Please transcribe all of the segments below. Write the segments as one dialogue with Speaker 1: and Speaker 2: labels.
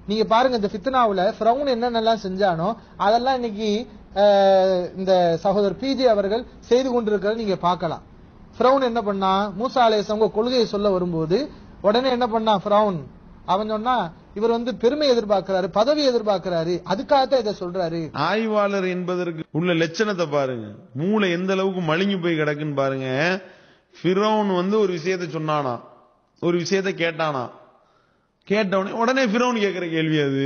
Speaker 1: நீங்க பாருங்க இந்த ஃபித்னாவுல ஃபிரௌன் என்னென்னலாம் செஞ்சானோ அதெல்லாம் இன்னைக்கு அஹ், இந்த சகோதரர் பிஜே அவர்கள் செய்து கொண்டிருக்கிறத நீங்க பார்க்கலாம் ஃபிரௌன் என்ன பண்ணா மூசா அலைஹிஸ்ஸலாம் உங்க கொள்கையை சொல்ல வரும்போது உடனே என்ன பண்ணா ஃபிரௌன் அவன் சொன்னா இவர் வந்து பெருமை எதிர்பார்க்கிறாரு பதவி எதிர்பார்க்கிறாரு அதுக்காகத்தான் இதை சொல்றாரு
Speaker 2: ஆய்வாளர் என்பதற்கு உள்ள லட்சணத்தை பாருங்க மூளை எந்த அளவுக்கு மழுங்கி போய் கிடக்குன்னு பாருங்க ஃபிரௌன் வந்து ஒரு விஷயத்தை சொன்னானா ஒரு விஷயத்தை கேட்டானா கேட்டவனே உடனே ஃபிரௌன் கேட்கிற கேள்வி அது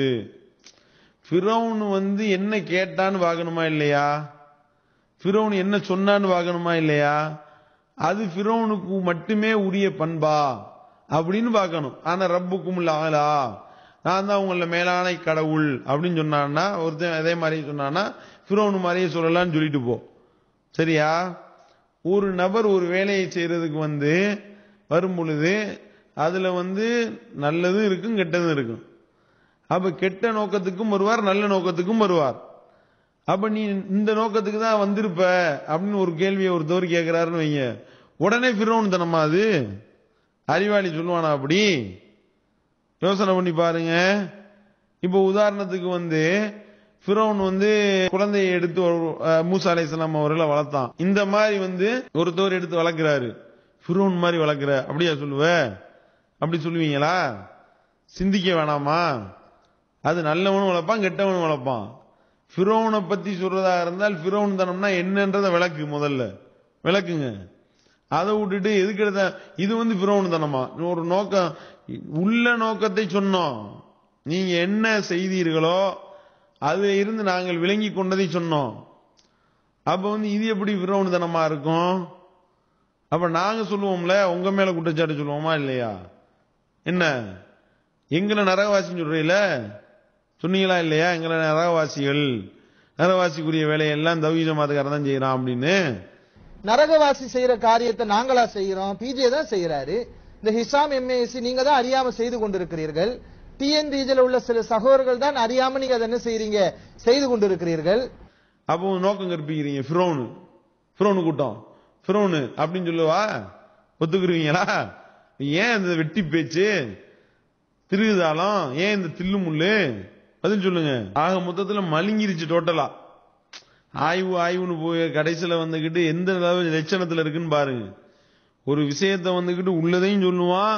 Speaker 2: ஃபிரௌன் வந்து என்ன கேட்டான்னு பார்க்கணுமா இல்லையா ஃபிரௌன் என்ன சொன்னான்னு பார்க்கணுமா இல்லையா அது ஃபிரௌனுக்கு மட்டுமே உரிய பண்பா அப்படின்னு பார்க்கணும் ஆனா ரப்புக்கும் ஆளா நான் தான் உங்கள மேலான கடவுள் அப்படின்னு சொன்னான்னா ஒருத்தன் அதே மாதிரி சொன்னான்னா ஃபிரௌன் மாதிரியே சொல்லலாம்னு சொல்லிட்டு போ சரியா ஒரு நபர் ஒரு வேலையை செய்யறதுக்கு வந்து வரும் பொழுது அதுல வந்து நல்லதும் இருக்கும் கெட்டதும் இருக்கும் அப்ப கெட்ட நோக்கத்துக்கும் வருவார் நல்ல நோக்கத்துக்கும் வருவார் அப்ப நீ இந்த நோக்கத்துக்கு தான் வந்திருப்ப அப்படின்னு ஒரு கேள்வியை ஒருத்தவர் கேட்கிறாருன்னு வைங்க உடனே ஃபிரோன் தனமா அது அறிவாளி சொல்லுவானா அப்படி யோசனை பண்ணி பாருங்க இப்போ உதாரணத்துக்கு வந்து ஃபிரௌன் வந்து குழந்தையை எடுத்து ஒரு- அஹ், மூசா அலைஹிஸ்ஸலாம் அவர்களை வளர்த்தான் இந்த மாதிரி வந்து ஒருத்தவர் எடுத்து வளர்க்கிறாரு ஃபிரௌன் மாதிரி வளர்க்கிற அப்படியா சொல்லுவ அப்படி சொல்லுவீங்களா சிந்திக்க வேணாமா அது நல்லவனும் வளர்ப்பான் கெட்டவனும் வளர்ப்பான் ஃபிரௌனை பத்தி சொல்றதா இருந்தால் ஃபிரௌன் தனம்னா என்னன்றத விளக்கு முதல்ல விளக்குங்க அதை விட்டுட்டு எதுக்கு எடுத்த இது வந்து ஃபிரௌன் தனமா ஒரு நோக்கம் உள்ள நோக்கத்தை சொன்னோம் நீங்க என்ன செய்தீர்களோ அதுல இருந்து நாங்கள் விளங்கி கொண்டதை சொன்னோம் அப்ப வந்து இது எப்படி ஃபிரௌன் தனமா இருக்கும் அப்ப நாங்க சொல்லுவோம்ல உங்க மேல குற்றச்சாட்டு சொல்லுவோமா இல்லையா என்ன எங்களை நரகவாசின்னு சொல்றீல சொன்னீங்களா இல்லையா எங்களை நரகவாசிகள் நரகவாசிக்குரிய வேலையெல்லாம் தௌஹீத ஜமாத்துக்காரன் தான் செய்யறான் அப்படின்னு
Speaker 1: நரகவாசி செய்யற காரியத்தை நாங்களா செய்யறோம் பிஜே தான் செய்யறாரு இந்த ஹிசாம் எம்ஏசி நீங்க தான் அறியாம செய்து கொண்டிருக்கிறீர்கள் டிஎன்பிஜில உள்ள சில சகோதரர்கள் தான் அறியாம நீங்க அதை என்ன செய்றீங்க செய்து கொண்டிருக்கிறீர்கள்
Speaker 2: அப்போ உங்க நோக்கம் கற்பிக்கிறீங்க ஃபிரோனு ஃபிரோனு கூட்டம் ஃபிரோனு அப்படின்னு சொல்லுவா ஒத்துக்குருவீங்களா ஏன் இந்த வெட்டி பேச்சு திருகுதாளம் ஏன் இந்த தில்லு முள்ளு பதில் சொல்லுங்க ஆக மொத்தத்துல மழுங்கிருச்சு டோட்டலா ஆய்வு ஆய்வுன்னு போய் கடைசியில வந்துகிட்டு எந்த அளவு லட்சணத்துல இருக்குன்னு பாருங்க ஒரு விஷயத்தை வந்துகிட்டு உள்ளதையும் சொல்லுவான்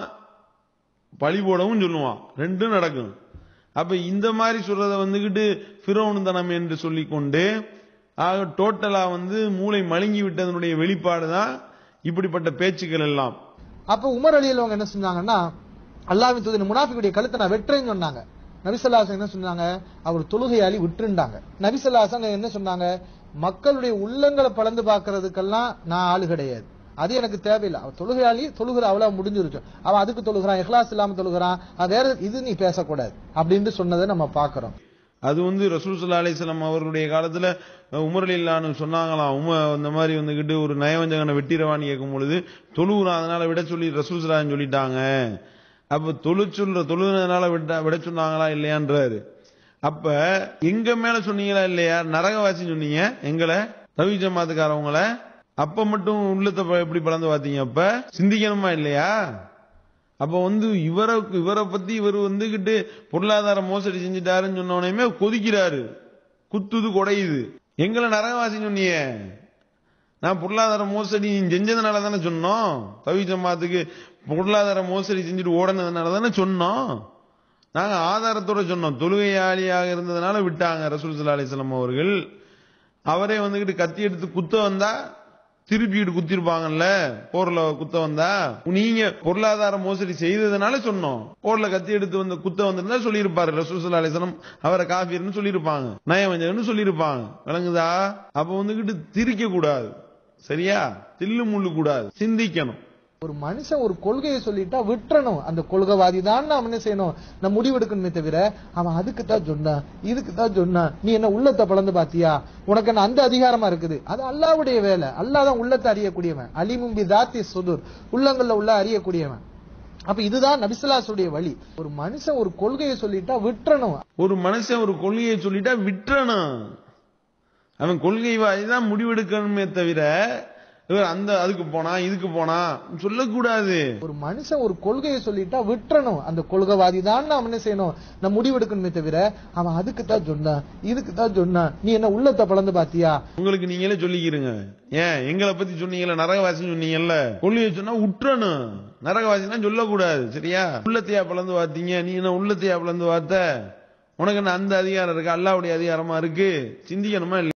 Speaker 2: பழி போடவும் சொல்லுவான் ரெண்டும் நடக்கும் அப்ப இந்த மாதிரி சொல்றத வந்துகிட்டு ஃபிரோன் தனம் என்று சொல்லிக்கொண்டு ஆக டோட்டலா வந்து மூளை மழுங்கி விட்டதனுடைய வெளிப்பாடு தான் இப்படிப்பட்ட பேச்சுக்கள் எல்லாம்
Speaker 1: அப்ப உமர் அலியில் அவங்க என்ன சொன்னாங்கன்னா அல்லாவின் தூதர் முனாஃபிக்குடைய கழுத்தை நான் வெட்டுறேன்னு சொன்னாங்க நபிசல்லாசன் என்ன சொன்னாங்க அவர் தொழுகையாளி விட்டுருண்டாங்க நபிசல்லாசன் என்ன சொன்னாங்க மக்களுடைய உள்ளங்களை பலந்து பார்க்கறதுக்கெல்லாம் நான் ஆளு கிடையாது அது எனக்கு தேவையில்லை அவன் தொழுகையாளி தொழுகிற அவ்வளவு முடிஞ்சிருச்சு அவன் அதுக்கு தொழுகிறான் இஹ்லாஸ் இல்லாம தொழுகிறான் அது வேற இது நீ பேசக்கூடாது அப்படின்னு சொன்னதை நம்ம பார்க்கிறோம்
Speaker 2: அது வந்து ரசூல் சல்லா அலிஸ்லாம் அவர்களுடைய காலத்துல உமர் இல்லான்னு சொன்னாங்களாம் உம இந்த மாதிரி வந்துகிட்டு ஒரு நயவஞ்சகனை வெட்டிரவான்னு கேட்கும் பொழுது தொழுகிறான் அதனால விட சொல்லி ரசூல் சலான்னு சொல்லிட்டாங்க அப்ப தொழு சொல்ற தொழுகிறதுனால விட விட சொன்னாங்களா இல்லையான்றாரு அப்ப எங்க மேல சொன்னீங்களா இல்லையா நரகவாசி சொன்னீங்க எங்களை ரவி ஜமாத்துக்காரவங்கள அப்ப மட்டும் உள்ளத்தை ப- எப்படி பலந்து பார்த்தீங்க அப்ப சிந்திக்கணுமா இல்லையா அப்ப வந்து இவரை இவரை பத்தி இவர் வந்துகிட்டு பொருளாதார மோசடி செஞ்சுட்டாருன்னு சொன்ன உடனேயுமே கொதிக்கிறாரு குத்துது குடையுது எங்களை நரகவாசி சொன்னீங்க நான் பொருளாதார மோசடி நீ செஞ்சதுனால தானே சொன்னோம் கவி ஜமாத்துக்கு பொருளாதார மோசடி செஞ்சுட்டு ஓடனதுனால தானே சொன்னோம் நாங்க ஆதாரத்தோட சொன்னோம் தொழுகையாளியாக இருந்ததுனால விட்டாங்க ரசூல் சல்லா அலிஸ்லாம் அவர்கள் அவரே வந்துகிட்டு கத்தி எடுத்து குத்த வந்தா திருப்பிட்டு குத்திருப்பாங்கல்ல போர்ல குத்த வந்தா நீங்க பொருளாதார மோசடி செய்ததுனால சொன்னோம் போர்ல கத்தி எடுத்து வந்து குத்த வந்திருந்தா சொல்லியிருப்பாரு ரசூல் சல்லா அலிஸ்லாம் அவரை காஃபிர்னு சொல்லியிருப்பாங்க நயவஞ்சகன்னு சொல்லியிருப்பாங்க விளங்குதா அப்ப வந்துகிட்டு திரிக்க கூடாது சரியா தில்லு முள்ளு கூடாது சிந்திக்கணும்
Speaker 1: ஒரு மனுஷன் ஒரு கொள்கையை சொல்லிட்டா விட்டுறணும் அந்த கொள்கைவாதி தான் நாம் என்ன செய்யணும் நம்ம முடிவெடுக்கணுமே தவிர அவன் அதுக்கு தான் சொன்னான் இதுக்கு தான் சொன்னான் நீ என்ன உள்ளத்தை பழந்து பாத்தியா உனக்கு என்ன அந்த அதிகாரமா இருக்குது அது அல்லாவுடைய வேலை அல்லாஹ் தான் உள்ளத்தை அறியக்கூடியவன் அலிமும்பி தாத்தி சுதுர் உள்ளங்கள்ல உள்ள அறியக்கூடியவன் அப்ப இதுதான் நபிசுல்லாசுடைய வழி ஒரு மனுஷன் ஒரு கொள்கையை சொல்லிட்டா விட்டுறணும்
Speaker 2: ஒரு மனுஷன் ஒரு கொள்கையை சொல்லிட்டா விட்டுறணும் அவன் கொள்கைவாதி தான் முடிவெடுக்கணுமே தவிர இவர் அந்த அதுக்கு போனா இதுக்கு போனா சொல்லக்கூடாது
Speaker 1: ஒரு மனுஷன் ஒரு கொள்கையை சொல்லிட்டா விட்டுறணும் அந்த கொள்கைவாதி தான் நாம் என்ன செய்யணும் நம்ம முடிவெடுக்கணுமே தவிர அவன் அதுக்கு தான் சொன்னான் இதுக்கு தான் சொன்னான் நீ என்ன உள்ளத்தை பழந்து பாத்தியா
Speaker 2: உங்களுக்கு நீங்களே சொல்லிக்கிறீங்க ஏன் எங்களை பத்தி சொன்னீங்கல்ல நரகவாசின்னு சொன்னீங்கல்ல கொள்கையை சொன்னா விட்டுறணும் நரகவாசினா சொல்லக்கூடாது சரியா உள்ளத்தையா பிளந்து பார்த்தீங்க நீ என்ன உள்ளத்தையா பிளந்து பார்த்த உனக்கு என்ன அந்த அதிகாரம் இருக்கு அல்லாவுடைய அதிகாரமா இருக்கு சிந்திக்கணுமா இல்லையா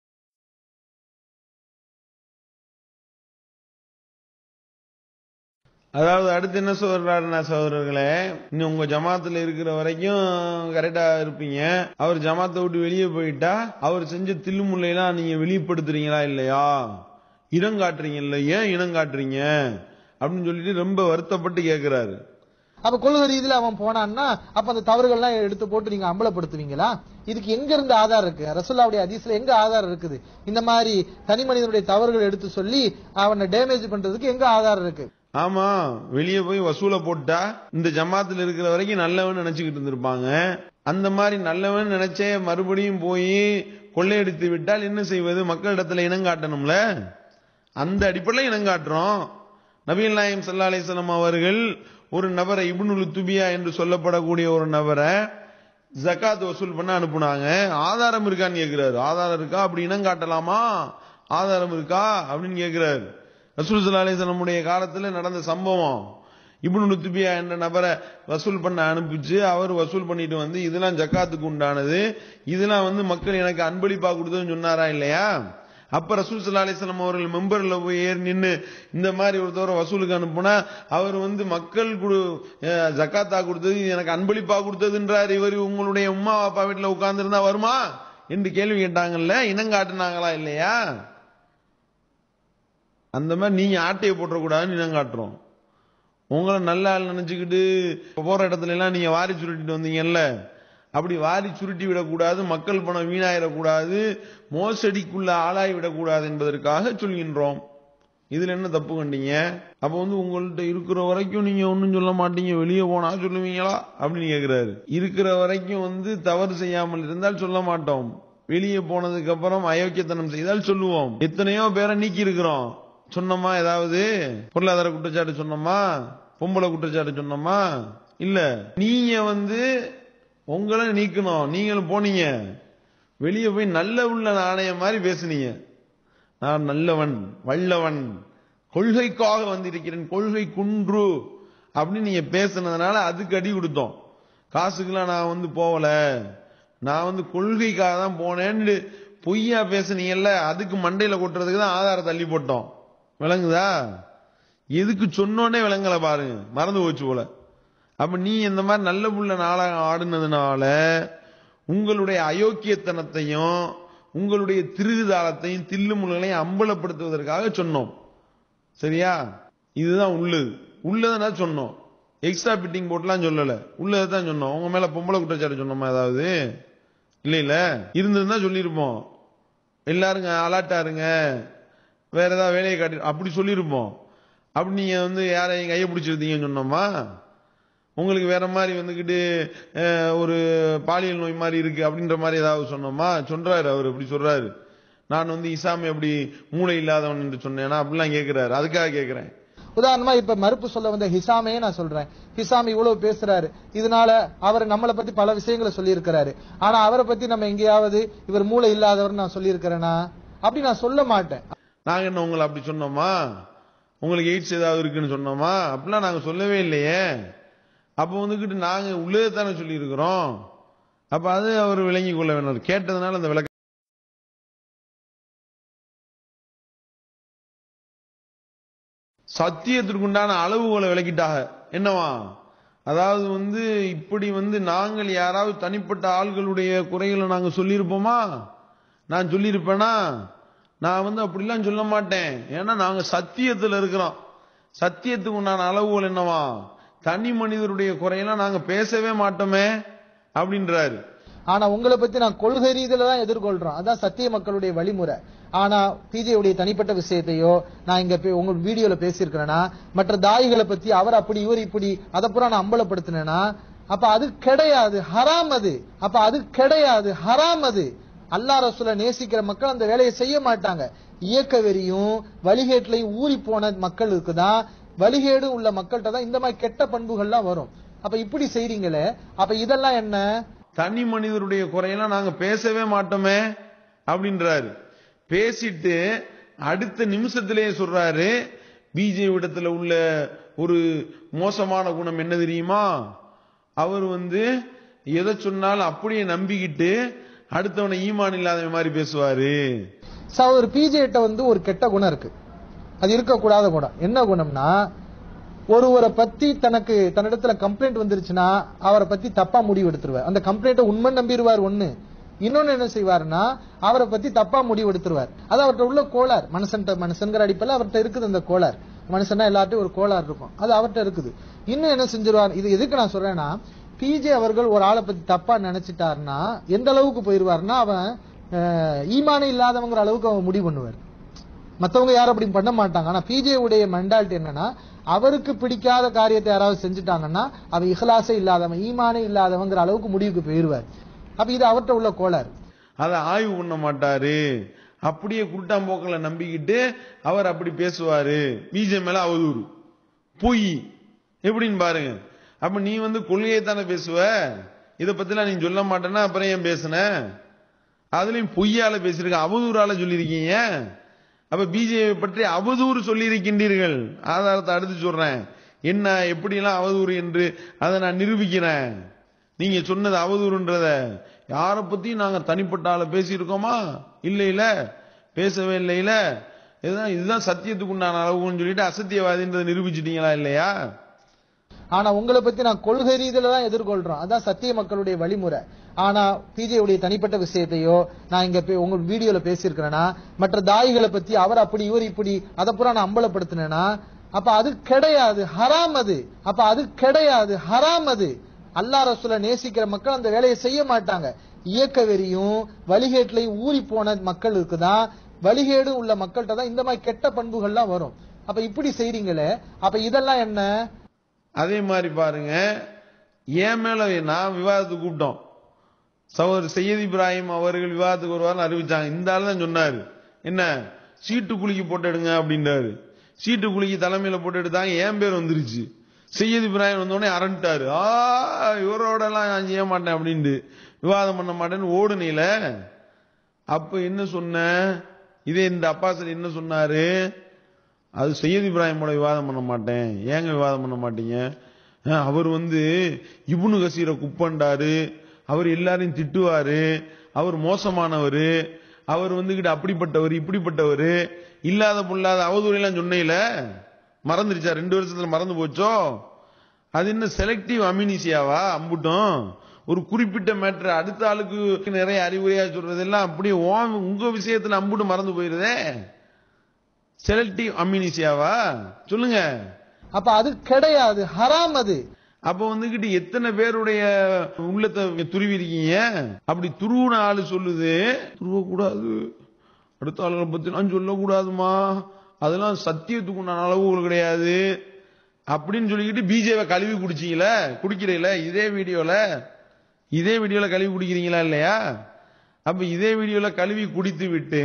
Speaker 2: அதாவது அடுத்து என்ன சொல்றாருன்னா சகோதரர்களே இன்னும் உங்க ஜமாத்துல இருக்கிற வரைக்கும் கரெக்டா இருப்பீங்க அவர் ஜமாத்தை விட்டு வெளியே போயிட்டா அவர் செஞ்ச தில்லுமுல்லையெல்லாம் நீங்க வெளிப்படுத்துறீங்களா இல்லையா இனம் காட்டுறீங்கல்ல ஏன் இனம் காட்டுறீங்க அப்படின்னு சொல்லிட்டு ரொம்ப வருத்தப்பட்டு கேக்குறாரு
Speaker 1: அப்ப கொள்கை ரீதியில அவன் போனான்னா அப்ப அந்த தவறுகள்லாம் எடுத்து போட்டு நீங்க அம்பலப்படுத்துவீங்களா இதுக்கு எங்க இருந்து ஆதாரம் இருக்கு ரசுல்லாவுடைய ஹதீஸ்ல எங்க ஆதாரம் இருக்குது இந்த மாதிரி தனி மனிதனுடைய தவறுகள் எடுத்து சொல்லி அவனை டேமேஜ் பண்றதுக்கு எங்க ஆதாரம் இருக்கு
Speaker 2: ஆமா வெளியே போய் வசூலை போட்டா இந்த ஜமாத்துல இருக்கிற வரைக்கும் நல்லவன் நினைச்சுக்கிட்டு இருந்திருப்பாங்க அந்த மாதிரி நல்லவன் நினைச்சே மறுபடியும் போய் கொள்ளையடித்து விட்டால் என்ன செய்வது மக்களிடத்துல இனம் காட்டணும்ல அந்த அடிப்படையில் இனம் காட்டுறோம் நபீல் நாயம் சல்லா அலிஸ்லாம் அவர்கள் ஒரு நபரை இப்னுல் துபியா என்று சொல்லப்படக்கூடிய ஒரு நபரை ஜகாத் வசூல் பண்ண அனுப்புனாங்க ஆதாரம் இருக்கான்னு கேக்குறாரு ஆதாரம் இருக்கா அப்படி இனம் காட்டலாமா ஆதாரம் இருக்கா அப்படின்னு கேக்குறாரு ரசூல் சல்லா அலிஸ்லமுடைய காலத்துல நடந்த சம்பவம் இப்னு லுத்துபியா என்ற நபரை வசூல் பண்ண அனுப்பிச்சு அவர் வசூல் பண்ணிட்டு வந்து இதெல்லாம் ஜக்காத்துக்கு உண்டானது இதெல்லாம் வந்து மக்கள் எனக்கு அன்பளிப்பா கொடுத்ததுன்னு சொன்னாரா இல்லையா அப்ப ரசூல் சல்லா அலிஸ்லாம் அவர்கள் மெம்பர்ல போய் ஏறி நின்னு இந்த மாதிரி ஒருத்தவரை வசூலுக்கு அனுப்புனா அவர் வந்து மக்கள் குடு அஹ், ஜக்காத்தா கொடுத்தது இது எனக்கு அன்பளிப்பா கொடுத்ததுன்றார் இவர் உங்களுடைய உம்மா அப்பா வீட்டுல உட்கார்ந்து இருந்தா வருமா என்று கேள்வி கேட்டாங்கல்ல இனம் காட்டுனாங்களா இல்லையா அந்த மாதிரி நீங்க ஆட்டையை போட்டுறக்கூடாதுன்னு இனம் காட்டுறோம் உங்களை நல்ல ஆள் நினைச்சுக்கிட்டு போற இடத்துல எல்லாம் நீங்க வாரி சுருட்டிட்டு வந்தீங்கல்ல அப்படி வாரி சுருட்டி விடக்கூடாது மக்கள் பணம் வீணாயிடக்கூடாது மோசடிக்குள்ள ஆளாய் விடக்கூடாது என்பதற்காக சொல்கின்றோம் இதுல என்ன தப்பு கண்டீங்க அப்ப வந்து உங்கள்ட்ட இருக்கிற வரைக்கும் நீங்க ஒன்னும் சொல்ல மாட்டீங்க வெளியே போனா சொல்லுவீங்களா அப்படின்னு கேக்குறாரு இருக்கிற வரைக்கும் வந்து தவறு செய்யாமல் இருந்தால் சொல்ல மாட்டோம் வெளியே போனதுக்கு அப்புறம் அயோக்கியத்தனம் செய்தால் சொல்லுவோம் எத்தனையோ பேரை நீக்கி இருக்கிறோம் சொன்னோமா ஏதாவது பொருளாதார குற்றச்சாட்டு சொன்னோமா பொம்பளை குற்றச்சாட்டு சொன்னோமா இல்ல நீங்க வந்து உங்களை நீக்கணும் நீங்களும் போனீங்க வெளியே போய் நல்ல உள்ள நாணயம் மாதிரி பேசுனீங்க நான் நல்லவன் வல்லவன் கொள்கைக்காக வந்திருக்கிறேன் கொள்கை குன்று அப்படின்னு நீங்க பேசுனதுனால அதுக்கு அடி கொடுத்தோம் காசுக்கெல்லாம் நான் வந்து போகல நான் வந்து கொள்கைக்காக தான் போனேன்னு பொய்யா பேசுனீங்கல்ல அதுக்கு மண்டையில கொட்டுறதுக்கு தான் ஆதாரம் தள்ளி போட்டோம் விளங்குதா எதுக்கு சொன்னோன்னே விளங்கல பாருங்க மறந்து போச்சு போல அப்ப நீ இந்த மாதிரி நல்ல புள்ள நாடகம் ஆடுனதுனால உங்களுடைய அயோக்கியத்தனத்தையும் உங்களுடைய திருகுதாளத்தையும் தில்லுமுள்ளையும் அம்பலப்படுத்துவதற்காக சொன்னோம் சரியா இதுதான் உள்ளது உள்ளதை சொன்னோம் எக்ஸ்ட்ரா பிட்டிங் போட்டுலாம் சொல்லல உள்ளதை தான் சொன்னோம் உங்க மேல பொம்பளை குற்றச்சாட்டு சொன்னோமா ஏதாவது இல்ல இல்ல இருந்திருந்தா சொல்லியிருப்போம் எல்லாருங்க அலர்ட்டா இருங்க வேற ஏதாவது வேலையை காட்டி அப்படி சொல்லியிருப்போம் அப்படி நீங்க வந்து யாரையும் கையை பிடிச்சிருந்தீங்கன்னு சொன்னோமா உங்களுக்கு வேற மாதிரி வந்துகிட்டு அஹ், ஒரு பாலியல் நோய் மாதிரி இருக்கு அப்படின்ற மாதிரி ஏதாவது சொன்னோமா சொல்றாரு அவர் இப்படி சொல்றாரு நான் வந்து இசாமி அப்படி மூளை இல்லாதவன் என்று சொன்னேனா அப்படிலாம் கேட்கிறாரு அதுக்காக கேட்கிறேன்
Speaker 1: உதாரணமா இப்ப மறுப்பு சொல்ல வந்த ஹிசாமையே நான் சொல்றேன் ஹிசாம் இவ்வளவு பேசுறாரு இதனால அவர் நம்மளை பத்தி பல விஷயங்களை சொல்லியிருக்கிறாரு ஆனா அவரை பத்தி நம்ம எங்கேயாவது இவர் மூளை இல்லாதவர் நான் சொல்லியிருக்கிறேனா அப்படி நான் சொல்ல மாட்டேன்
Speaker 2: நாங்க என்ன உங்களை அப்படி சொன்னோமா உங்களுக்கு எய்ட்ஸ் ஏதாவது இருக்குன்னு சொன்னோமா அப்படிலாம் நாங்க சொல்லவே இல்லையே அப்ப வந்துகிட்டு நாங்க உள்ளே தானே சொல்லி இருக்கிறோம் அப்ப அது அவர் விளங்கி கொள்ள வேணும் கேட்டதுனால அந்த விளக்க சத்தியத்திற்குண்டான அளவுகோலை விளக்கிட்டாக என்னவா அதாவது வந்து இப்படி வந்து நாங்கள் யாராவது தனிப்பட்ட ஆள்களுடைய குறைகளை நாங்க சொல்லியிருப்போமா நான் சொல்லியிருப்பேனா நான் வந்து அப்படிலாம் சொல்ல மாட்டேன் ஏன்னா நாங்க சத்தியத்துல இருக்கிறோம் சத்தியத்துக்கு உண்டான அளவுகோல் என்னவா தனி மனிதருடைய குறையெல்லாம் நாங்க பேசவே மாட்டோமே அப்படின்றாரு
Speaker 1: ஆனா உங்களை பத்தி நான் கொள்கை ரீதியில தான் எதிர்கொள்றோம் அதான் சத்திய மக்களுடைய வழிமுறை ஆனா பிஜேயுடைய தனிப்பட்ட விஷயத்தையோ நான் இங்க பே- உங்க வீடியோல பேசியிருக்கிறேன்னா மற்ற தாயிகளை பத்தி அவர் அப்படி இவர் இப்படி அதை பூரா நான் அம்பலப்படுத்தினேன்னா அப்ப அது கிடையாது ஹராம் அது அப்ப அது கிடையாது ஹராம் அது அல்லாஹ் ரசூலை நேசிக்கிற மக்கள் அந்த வேலையை செய்ய மாட்டாங்க இயக்க வெறியும் வழிகேட்டிலையும் ஊறி போன மக்களுக்கு தான் வழிகேடு உள்ள மக்கள்கிட்ட தான் இந்த மாதிரி கெட்ட பண்புகள்லாம் வரும் அப்ப இப்படி செய்றீங்களே அப்ப இதெல்லாம் என்ன
Speaker 2: தனி மனிதருடைய குறையெல்லாம் நாங்க பேசவே மாட்டோமே அப்படின்றாரு பேசிட்டு அடுத்த நிமிஷத்திலேயே சொல்றாரு பிஜேபி இடத்துல உள்ள ஒரு மோசமான குணம் என்ன தெரியுமா அவர் வந்து எதை சொன்னாலும் அப்படியே நம்பிக்கிட்டு அடுத்தவனை ஈமான் இல்லாத மாதிரி பேசுவாரு
Speaker 1: சகோதரர் பிஜேட்ட வந்து ஒரு கெட்ட குணம் இருக்கு அது இருக்கக்கூடாத குணம் என்ன குணம்னா ஒருவரை பத்தி தனக்கு தன்னிடத்துல கம்ப்ளைண்ட் வந்துருச்சுன்னா அவரை பத்தி தப்பா முடிவு எடுத்துருவார் அந்த கம்ப்ளைண்ட்டை உண்மை நம்பிடுவார் ஒண்ணு இன்னொன்னு என்ன செய்வாருன்னா அவரை பத்தி தப்பா முடிவு எடுத்துருவார் அது அவர்கிட்ட உள்ள கோளார் மனுஷன் மனுஷங்கிற அடிப்படையில் அவர்கிட்ட இருக்குது அந்த கோளார் மனுஷனா எல்லார்ட்டையும் ஒரு கோளாறு இருக்கும் அது அவர்கிட்ட இருக்குது இன்னும் என்ன செஞ்சிருவார் இது எதுக்கு நான் சொல்றேன்னா பிஜே அவர்கள் ஒரு ஆளை பத்தி தப்பா நினைச்சிட்டாருன்னா எந்த அளவுக்கு போயிருவாருன்னா அவன் அஹ், ஈமானே இல்லாதவங்கிற அளவுக்கு அவன் முடிவு பண்ணுவார் மத்தவங்க யாரும் அப்படி பண்ண மாட்டாங்க ஆனா பிஜே உடைய மென்டாலிட்டி என்னன்னா அவருக்கு பிடிக்காத காரியத்தை யாராவது செஞ்சுட்டாங்கன்னா அவன் இஹ்லாசே இல்லாதவன் ஈமானே இல்லாதவங்கிற அளவுக்கு முடிவுக்கு போயிருவார் அப்ப இது அவர்கிட்ட உள்ள கோளாறு
Speaker 2: அதை ஆய்வு பண்ண மாட்டாரு அப்படியே குருட்டாம்போக்களை நம்பிக்கிட்டு அவர் அப்படி பேசுவாரு பிஜே மேல அவதூறு பொய் எப்படின்னு பாருங்க அப்ப நீ வந்து கொள்கையை தானே பேசுவ இத பத்திலாம் நீ சொல்ல மாட்டேன்னா அப்புறம் ஏன் பேசுன அதுலயும் பொய்யால பேசிருக்க அவதூறால சொல்லியிருக்கீங்க அப்ப பிஜேபி பற்றி அவதூறு சொல்லியிருக்கின்றீர்கள் ஆதாரத்தை அடுத்து சொல்றேன் என்ன எப்படிலாம் அவதூறு என்று அதை நான் நிரூபிக்கிறேன் நீங்க சொன்னது அவதூறுன்றத யாரை பத்தியும் நாங்க தனிப்பட்ட ஆளை பேசியிருக்கோமா இல்ல இல்ல பேசவே இல்லை இல்ல இதுதான் இதுதான் சத்தியத்துக்கு உண்டான அளவுன்னு சொல்லிட்டு அசத்தியவாதின்றதை நிரூபிச்சிட்டீங்களா இல்லையா
Speaker 1: ஆனா உங்களை பத்தி நான் கொள்கை ரீதியில தான் எதிர்கொள்றோம் அதான் சத்திய மக்களுடைய வழிமுறை ஆனா பிஜே உடைய தனிப்பட்ட விஷயத்தையோ நான் இங்க பே- உங்க வீடியோல பேசியிருக்கிறேன்னா மற்ற தாயிகளை பத்தி அவர் அப்படி இவர் இப்படி அதை பூரா நான் அம்பலப்படுத்தினேன்னா அப்ப அது கிடையாது ஹராம் அது அப்ப அது கிடையாது ஹராம் அது அல்லா ரசூலை நேசிக்கிற மக்கள் அந்த வேலையை செய்ய மாட்டாங்க இயக்க வெறியும் வழிகேட்டிலையும் ஊறி போன மக்களுக்கு தான் வழிகேடு உள்ள மக்கள்கிட்ட தான் இந்த மாதிரி கெட்ட பண்புகள்லாம் வரும் அப்ப இப்படி செய்றீங்களே அப்ப இதெல்லாம் என்ன
Speaker 2: அதே மாதிரி பாருங்க என் மேல நான் விவாதத்துக்கு கூப்பிட்டோம் சகோதரர் சையத் இப்ராஹிம் அவர்கள் விவாதத்துக்கு வருவார்னு அறிவிச்சாங்க இந்த ஆள் தான் சொன்னாரு என்ன சீட்டு குலுக்கி போட்டு எடுங்க அப்படின்றாரு சீட்டு குலுக்கி தலைமையில போட்டு எடுத்தாங்க என் பேர் வந்துருச்சு சையத் இப்ராஹிம் வந்தோடனே அரண்டாரு ஆ இவரோட எல்லாம் நான் செய்ய மாட்டேன் அப்படின்ட்டு விவாதம் பண்ண மாட்டேன்னு ஓடுனீல அப்ப என்ன சொன்ன இதே இந்த அப்பாசர் என்ன சொன்னாரு அது சையத் இப்ராஹிமோட விவாதம் பண்ண மாட்டேன் ஏங்க விவாதம் பண்ண மாட்டீங்க அஹ், அவர் வந்து இப்னு கசீரை குப்பண்டாரு அவர் எல்லாரையும் திட்டுவாரு அவர் மோசமானவர் அவர் வந்துகிட்டு அப்படிப்பட்டவர் இப்படிப்பட்டவர் இல்லாத புல்லாத அவதூறையெல்லாம் சொன்னையில மறந்துருச்சா ரெண்டு வருஷத்துல மறந்து போச்சோ அது என்ன செலக்டிவ் அமினிசியாவா அம்புட்டும் ஒரு குறிப்பிட்ட மேட்ரு அடுத்த ஆளுக்கு நிறைய அறிவுரையா சொல்றதெல்லாம் அப்படியே உன் உங்க விஷயத்துல அம்புட்டு மறந்து போயிருதே செலக்டிவ் அம்யூனிசியாவா சொல்லுங்க
Speaker 1: அப்ப அது கிடையாது ஹராம் அது
Speaker 2: அப்ப வந்துகிட்டு எத்தனை பேருடைய உள்ளத்தை துருவி இருக்கீங்க அப்படி துருவுன ஆளு சொல்லுது துருவ கூடாது அடுத்த ஆளுகளை பத்தி நான் சொல்லக்கூடாதுமா அதெல்லாம் சத்தியத்துக்கு உண்டான அளவுகள் கிடையாது அப்படின்னு சொல்லிக்கிட்டு பிஜேவை கழுவி குடிச்சீங்களே குடிக்கிறீங்களே இதே வீடியோல இதே வீடியோல கழுவி குடிக்கிறீங்களா இல்லையா அப்ப இதே வீடியோல கழுவி குடித்து விட்டு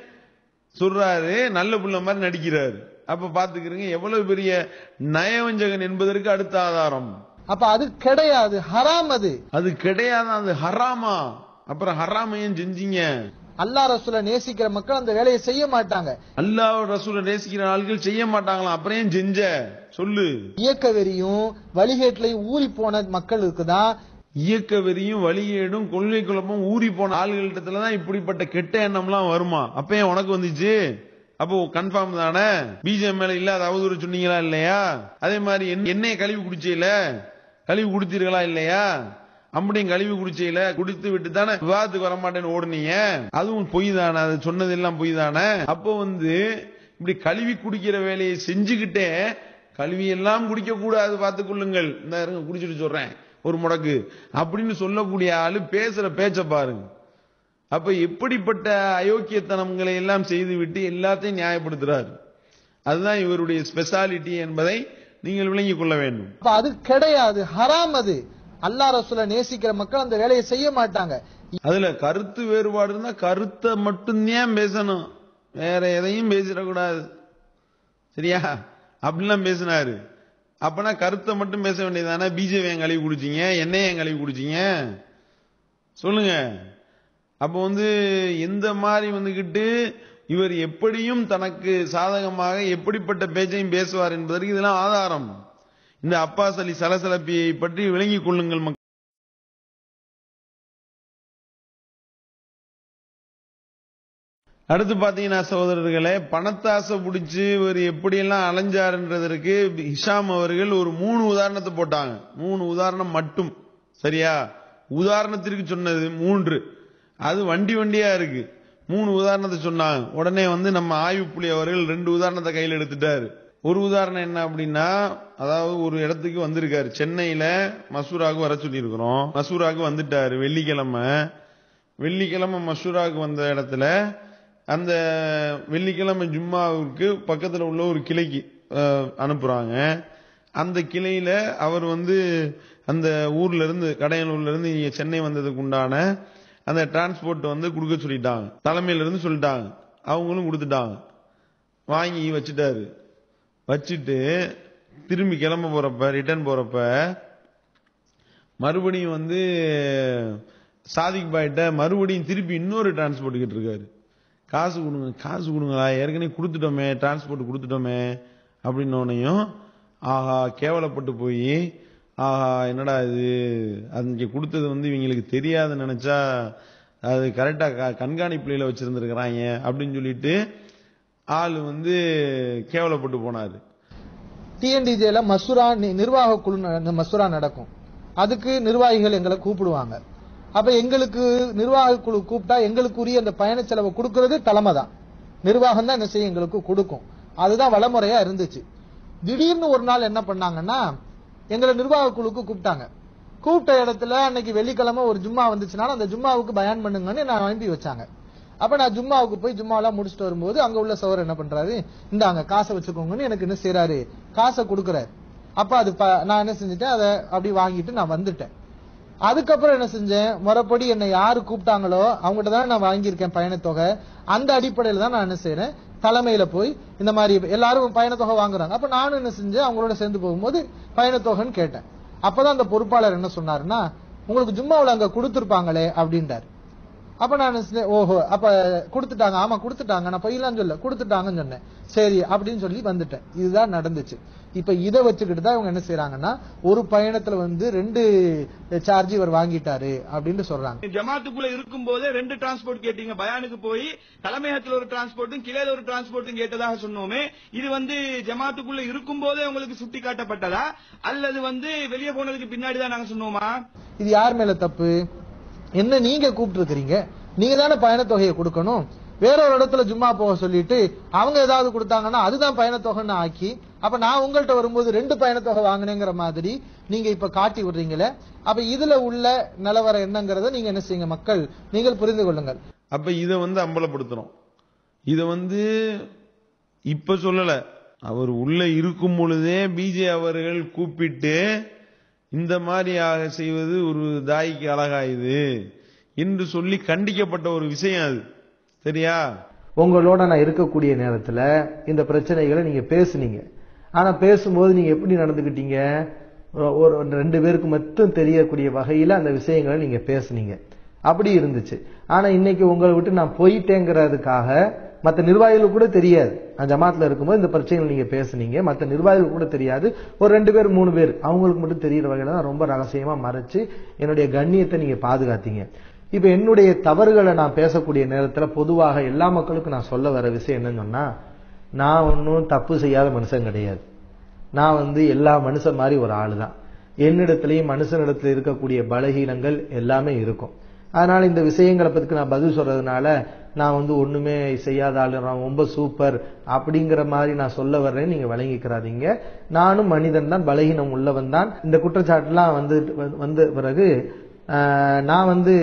Speaker 2: சொல்றாரு நல்ல புள்ள மாதிரி நடிக்கிறாரு அப்ப பாத்துக்கிறீங்க எவ்வளவு பெரிய நயவஞ்சகன் என்பதற்கு அடுத்த ஆதாரம்
Speaker 1: அப்ப அது கிடையாது ஹராம் அது
Speaker 2: அது கிடையாது அது ஹராமா அப்புறம் ஹராம ஏன் செஞ்சீங்க
Speaker 1: அல்லா ரசூலை நேசிக்கிற மக்கள் அந்த வேலையை செய்ய மாட்டாங்க
Speaker 2: அல்லாஹ் ரசூலை நேசிக்கிற ஆட்கள் செய்ய மாட்டாங்களாம் அப்புறம் ஏன் செஞ்ச சொல்லு
Speaker 1: இயக்க வெறியும் வழிகேட்டிலையும் ஊறி போன மக்களுக்கு தான்
Speaker 2: இயக்க வெறியும் வழிகேடும் கொள்கை குழப்பம் ஊறி போன ஆள்கள்கிட்ட தான் இப்படிப்பட்ட கெட்ட எண்ணம்லாம் வருமா அப்ப ஏன் உனக்கு வந்துச்சு அப்போ கன்ஃபார்ம் தானே பிஜேபி மேல இல்லாத அவதூறு சொன்னீங்களா இல்லையா அதே மாதிரி எண்ணெய்- எண்ணெயை கழுவி குடிச்சீல கழுவி குடித்தீர்களா இல்லையா அம்படியும் கழுவி குடிச்சீல குடித்து விட்டு தானே விவாதத்துக்கு வர மாட்டேன்னு ஓடுனீங்க அதுவும் பொய் தானே அது சொன்னதெல்லாம் பொய் தானே அப்போ வந்து இப்படி கழுவி குடிக்கிற வேலையை செஞ்சுக்கிட்டே கழுவி எல்லாம் குடிக்க கூடாது பார்த்துக் கொள்ளுங்கள் இந்த இருங்க குடிச்சிட்டு சொல்றேன் ஒரு முடக்கு அப்படின்னு சொல்லக்கூடிய ஆளு பேசுற பேச்ச பாருங்க அப்ப எப்படிப்பட்ட அயோக்கியத்தனங்களை எல்லாம் செய்துவிட்டு எல்லாத்தையும் நியாயப்படுத்துறாரு அதுதான் இவருடைய ஸ்பெஷாலிட்டி என்பதை நீங்கள் விளங்கிக் கொள்ள வேண்டும்
Speaker 1: அப்ப அது கிடையாது ஹராம் அது அல்லா ரசூலை நேசிக்கிற மக்கள் அந்த வேலையை செய்ய மாட்டாங்க
Speaker 2: அதுல கருத்து வேறுபாடு இருந்தா கருத்தை மட்டும்தான் பேசணும் வேற எதையும் பேசிடக்கூடாது சரியா அப்படிலாம் பேசினாரு அப்பனா கருத்தை மட்டும் பேச வேண்டியதானே பிஜேபி என் கழுவி குடிச்சீங்க என்னைய என் கழுவி குடிச்சீங்க சொல்லுங்க அப்ப வந்து எந்த மாதிரி வந்துகிட்டு இவர் எப்படியும் தனக்கு சாதகமாக எப்படிப்பட்ட பேச்சையும் பேசுவார் என்பதற்கு இதெல்லாம் ஆதாரம் இந்த அப்பாஸ் அலி சலசலப்பியை பற்றி விளங்கிக் கொள்ளுங்கள் மக்கள் அடுத்து பாத்தீங்கன்னா சகோதரர்களே பணத்தாசை பிடிச்சு இவர் எப்படியெல்லாம் அலைஞ்சாருன்றதற்கு ஹிஷாம் அவர்கள் ஒரு மூணு உதாரணத்தை போட்டாங்க மூணு உதாரணம் மட்டும் சரியா உதாரணத்திற்கு சொன்னது மூன்று அது வண்டி வண்டியா இருக்கு மூணு உதாரணத்தை சொன்னாங்க உடனே வந்து நம்ம ஆய்வு புலி அவர்கள் ரெண்டு உதாரணத்தை கையில் எடுத்துட்டாரு ஒரு உதாரணம் என்ன அப்படின்னா அதாவது ஒரு இடத்துக்கு வந்திருக்காரு சென்னையில மசூராவுக்கு வர சொல்லியிருக்கிறோம் மசூராவுக்கு வந்துட்டாரு வெள்ளிக்கிழமை வெள்ளிக்கிழமை மசூராவுக்கு வந்த இடத்துல அந்த வெள்ளிக்கிழமை ஜும்மாவுக்கு பக்கத்துல உள்ள ஒரு கிளைக்கு அஹ், அனுப்புறாங்க அந்த கிளையில அவர் வந்து அந்த ஊர்ல இருந்து கடையனூர்ல இருந்து இங்க சென்னை வந்ததுக்கு உண்டான அந்த டிரான்ஸ்போர்ட் வந்து கொடுக்க சொல்லிட்டாங்க தலைமையில இருந்து சொல்லிட்டாங்க அவங்களும் கொடுத்துட்டாங்க வாங்கி வச்சுட்டாரு வச்சுட்டு திரும்பி கிளம்ப போறப்ப ரிட்டர்ன் போறப்ப மறுபடியும் வந்து சாதிக் பாய்ட்ட மறுபடியும் திருப்பி இன்னொரு டிரான்ஸ்போர்ட் கிட்ட இருக்காரு காசு கொடுங்க காசு கொடுங்களா ஏற்கனவே கொடுத்துட்டோமே டிரான்ஸ்போர்ட் கொடுத்துட்டோமே அப்படின்னோனையும் ஆஹா கேவலப்பட்டு போய் ஆஹா என்னடா இது அங்க கொடுத்தது வந்து இவங்களுக்கு தெரியாதுன்னு நினைச்சா அது கரெக்டா க- கண்காணிப்புல வச்சிருந்திருக்கிறாங்க அப்படின்னு சொல்லிட்டு ஆள் வந்து கேவலப்பட்டு போனாரு
Speaker 1: டிஎன்டிஜேல மசூரா நி- நிர்வாக குழு ந- இந்த மசூரா நடக்கும் அதுக்கு நிர்வாகிகள் எங்களை கூப்பிடுவாங்க அப்ப எங்களுக்கு நிர்வாக குழு கூப்பிட்டா எங்களுக்குரிய அந்த பயண செலவை கொடுக்கிறது தலைமை தான் நிர்வாகம் தான் என்ன செய்யும் எங்களுக்கு கொடுக்கும் அதுதான் வளமுறையா இருந்துச்சு திடீர்னு ஒரு நாள் என்ன பண்ணாங்கன்னா எங்களை நிர்வாக குழுக்கு கூப்பிட்டாங்க கூப்பிட்ட இடத்துல அன்னைக்கு வெள்ளிக்கிழமை ஒரு ஜும்மா வந்துச்சுனால அந்த ஜும்மாவுக்கு பயான் பண்ணுங்கன்னு நான் அனுப்பி வச்சாங்க அப்ப நான் ஜும்மாவுக்கு போய் ஜும்மாலாம் முடிச்சுட்டு வரும்போது அங்க உள்ள சவர் என்ன பண்றாரு இந்தாங்க காசை வச்சுக்கோங்கன்னு எனக்கு என்ன செய்றாரு காசை கொடுக்கறாரு அப்ப அது ப- நான் என்ன செஞ்சுட்டேன் அதை அப்படி வாங்கிட்டு நான் வந்துட்டேன் அதுக்கப்புறம் என்ன செஞ்சேன் முறைப்படி என்னை யாரு கூப்பிட்டாங்களோ அவங்ககிட்ட தான் நான் வாங்கியிருக்கேன் பயணத்தொகை அந்த அடிப்படையில தான் நான் என்ன செய்றேன் தலைமையில போய் இந்த மாதிரி எல்லாரும் பயணத்தொகை வாங்குறாங்க அப்ப நானும் என்ன செஞ்சேன் அவங்களோட சேர்ந்து போகும்போது பயணத்தொகைன்னு கேட்டேன் அப்பதான் அந்த பொறுப்பாளர் என்ன சொன்னாருன்னா உங்களுக்கு ஜும்மாவுல அங்க கொடுத்திருப்பாங்களே அப்படின்றாரு அப்ப நான் நினைச்சேன், ஓஹோ அப்ப கொடுத்துட்டாங்க ஆமா கொடுத்துட்டாங்க நான் பொய்யலாம் சொல்ல கொடுத்துட்டாங்கன்னு சொன்னேன் சரி அப்படின்னு சொல்லி வந்துட்டேன் இதுதான் நடந்துச்சு இப்ப இதை வச்சுக்கிட்டு தான் இவங்க என்ன செய்றாங்கன்னா ஒரு பயணத்துல வந்து ரெண்டு சார்ஜ் இவர் வாங்கிட்டாரு அப்படின்னு சொல்றாங்க
Speaker 3: ஜமாத்துக்குள்ள இருக்கும் போதே ரெண்டு டிரான்ஸ்போர்ட் கேட்டீங்க பயானுக்கு போய் தலைமையகத்துல ஒரு டிரான்ஸ்போர்ட்டும் கிளையில ஒரு டிரான்ஸ்போர்ட்டும் கேட்டதாக சொன்னோமே இது வந்து ஜமாத்துக்குள்ள இருக்கும் போதே உங்களுக்கு சுட்டி காட்டப்பட்டதா அல்லது வந்து வெளியே போனதுக்கு பின்னாடி தான் நாங்க சொன்னோமா
Speaker 1: இது யார் மேல தப்பு என்ன நீங்க கூப்பிட்டு இருக்கிறீங்க நீங்க தானே பயணத்தொகையை கொடுக்கணும் வேற ஒரு இடத்துல ஜும்மா போக சொல்லிட்டு அவங்க ஏதாவது கொடுத்தாங்கன்னா அதுதான் பயணத்தொகைன்னு ஆக்கி அப்ப நான் உங்கள்ட்ட வரும்போது ரெண்டு பயணத்தொகை வாங்கினேங்கிற மாதிரி நீங்க இப்ப காட்டி விடுறீங்களே அப்ப இதுல உள்ள நிலவரம் என்னங்கறத நீங்க என்ன செய்யுங்க மக்கள் நீங்கள் புரிந்து கொள்ளுங்கள்
Speaker 2: அப்ப இத வந்து அம்பலப்படுத்துறோம் இத வந்து இப்ப சொல்லல அவர் உள்ள இருக்கும் பொழுதே பிஜே அவர்கள் கூப்பிட்டு இந்த மாதிரியாக செய்வது ஒரு தாய்க்கு அழகாயுது என்று சொல்லி கண்டிக்கப்பட்ட ஒரு விஷயம் அது சரியா
Speaker 4: உங்களோட நான் இருக்கக்கூடிய நேரத்துல இந்த பிரச்சனைகளை நீங்க பேசுனீங்க ஆனா பேசும்போது நீங்க எப்படி நடந்துக்கிட்டீங்க ஒரு- ஒரு ரெண்டு பேருக்கு மட்டும் தெரியக்கூடிய வகையில அந்த விஷயங்களை நீங்க பேசுனீங்க அப்படி இருந்துச்சு ஆனா இன்னைக்கு உங்களை விட்டு நான் போயிட்டேங்கிறதுக்காக மத்த நிர்வாகிகளுக்கு கூட தெரியாது நான் ஜமாத்ல இருக்கும்போது இந்த பிரச்சனைகள் நீங்க பேசுனீங்க மத்த நிர்வாகிகளுக்கு கூட தெரியாது ஒரு ரெண்டு பேர் மூணு பேர் அவங்களுக்கு மட்டும் தெரியிற வகையில தான் ரொம்ப ரகசியமா மறைச்சு என்னுடைய கண்ணியத்தை நீங்க பாதுகாத்தீங்க இப்ப என்னுடைய தவறுகளை நான் பேசக்கூடிய நேரத்துல பொதுவாக எல்லா மக்களுக்கும் நான் சொல்ல வர விஷயம் என்னன்னு சொன்னா நான் ஒன்றும் தப்பு செய்யாத மனுஷன் கிடையாது நான் வந்து எல்லா மனுஷன் மாதிரி ஒரு ஆளு தான் என்னிடத்திலையும் மனுஷனிடத்துல இருக்கக்கூடிய பலகீனங்கள் எல்லாமே இருக்கும் அதனால இந்த விஷயங்களை பத்தி நான் பதில் சொல்றதுனால நான் வந்து ஒண்ணுமே செய்யாத ஆளு நான் ரொம்ப சூப்பர் அப்படிங்கிற மாதிரி நான் சொல்ல வர்றேன்னு நீங்க விளங்கிக்கிறாதீங்க நானும் மனிதன் தான் பலகீனம் உள்ளவன் தான் இந்த குற்றச்சாட்டுலாம் வந்து வந்த பிறகு ஆஹ், நான் வந்து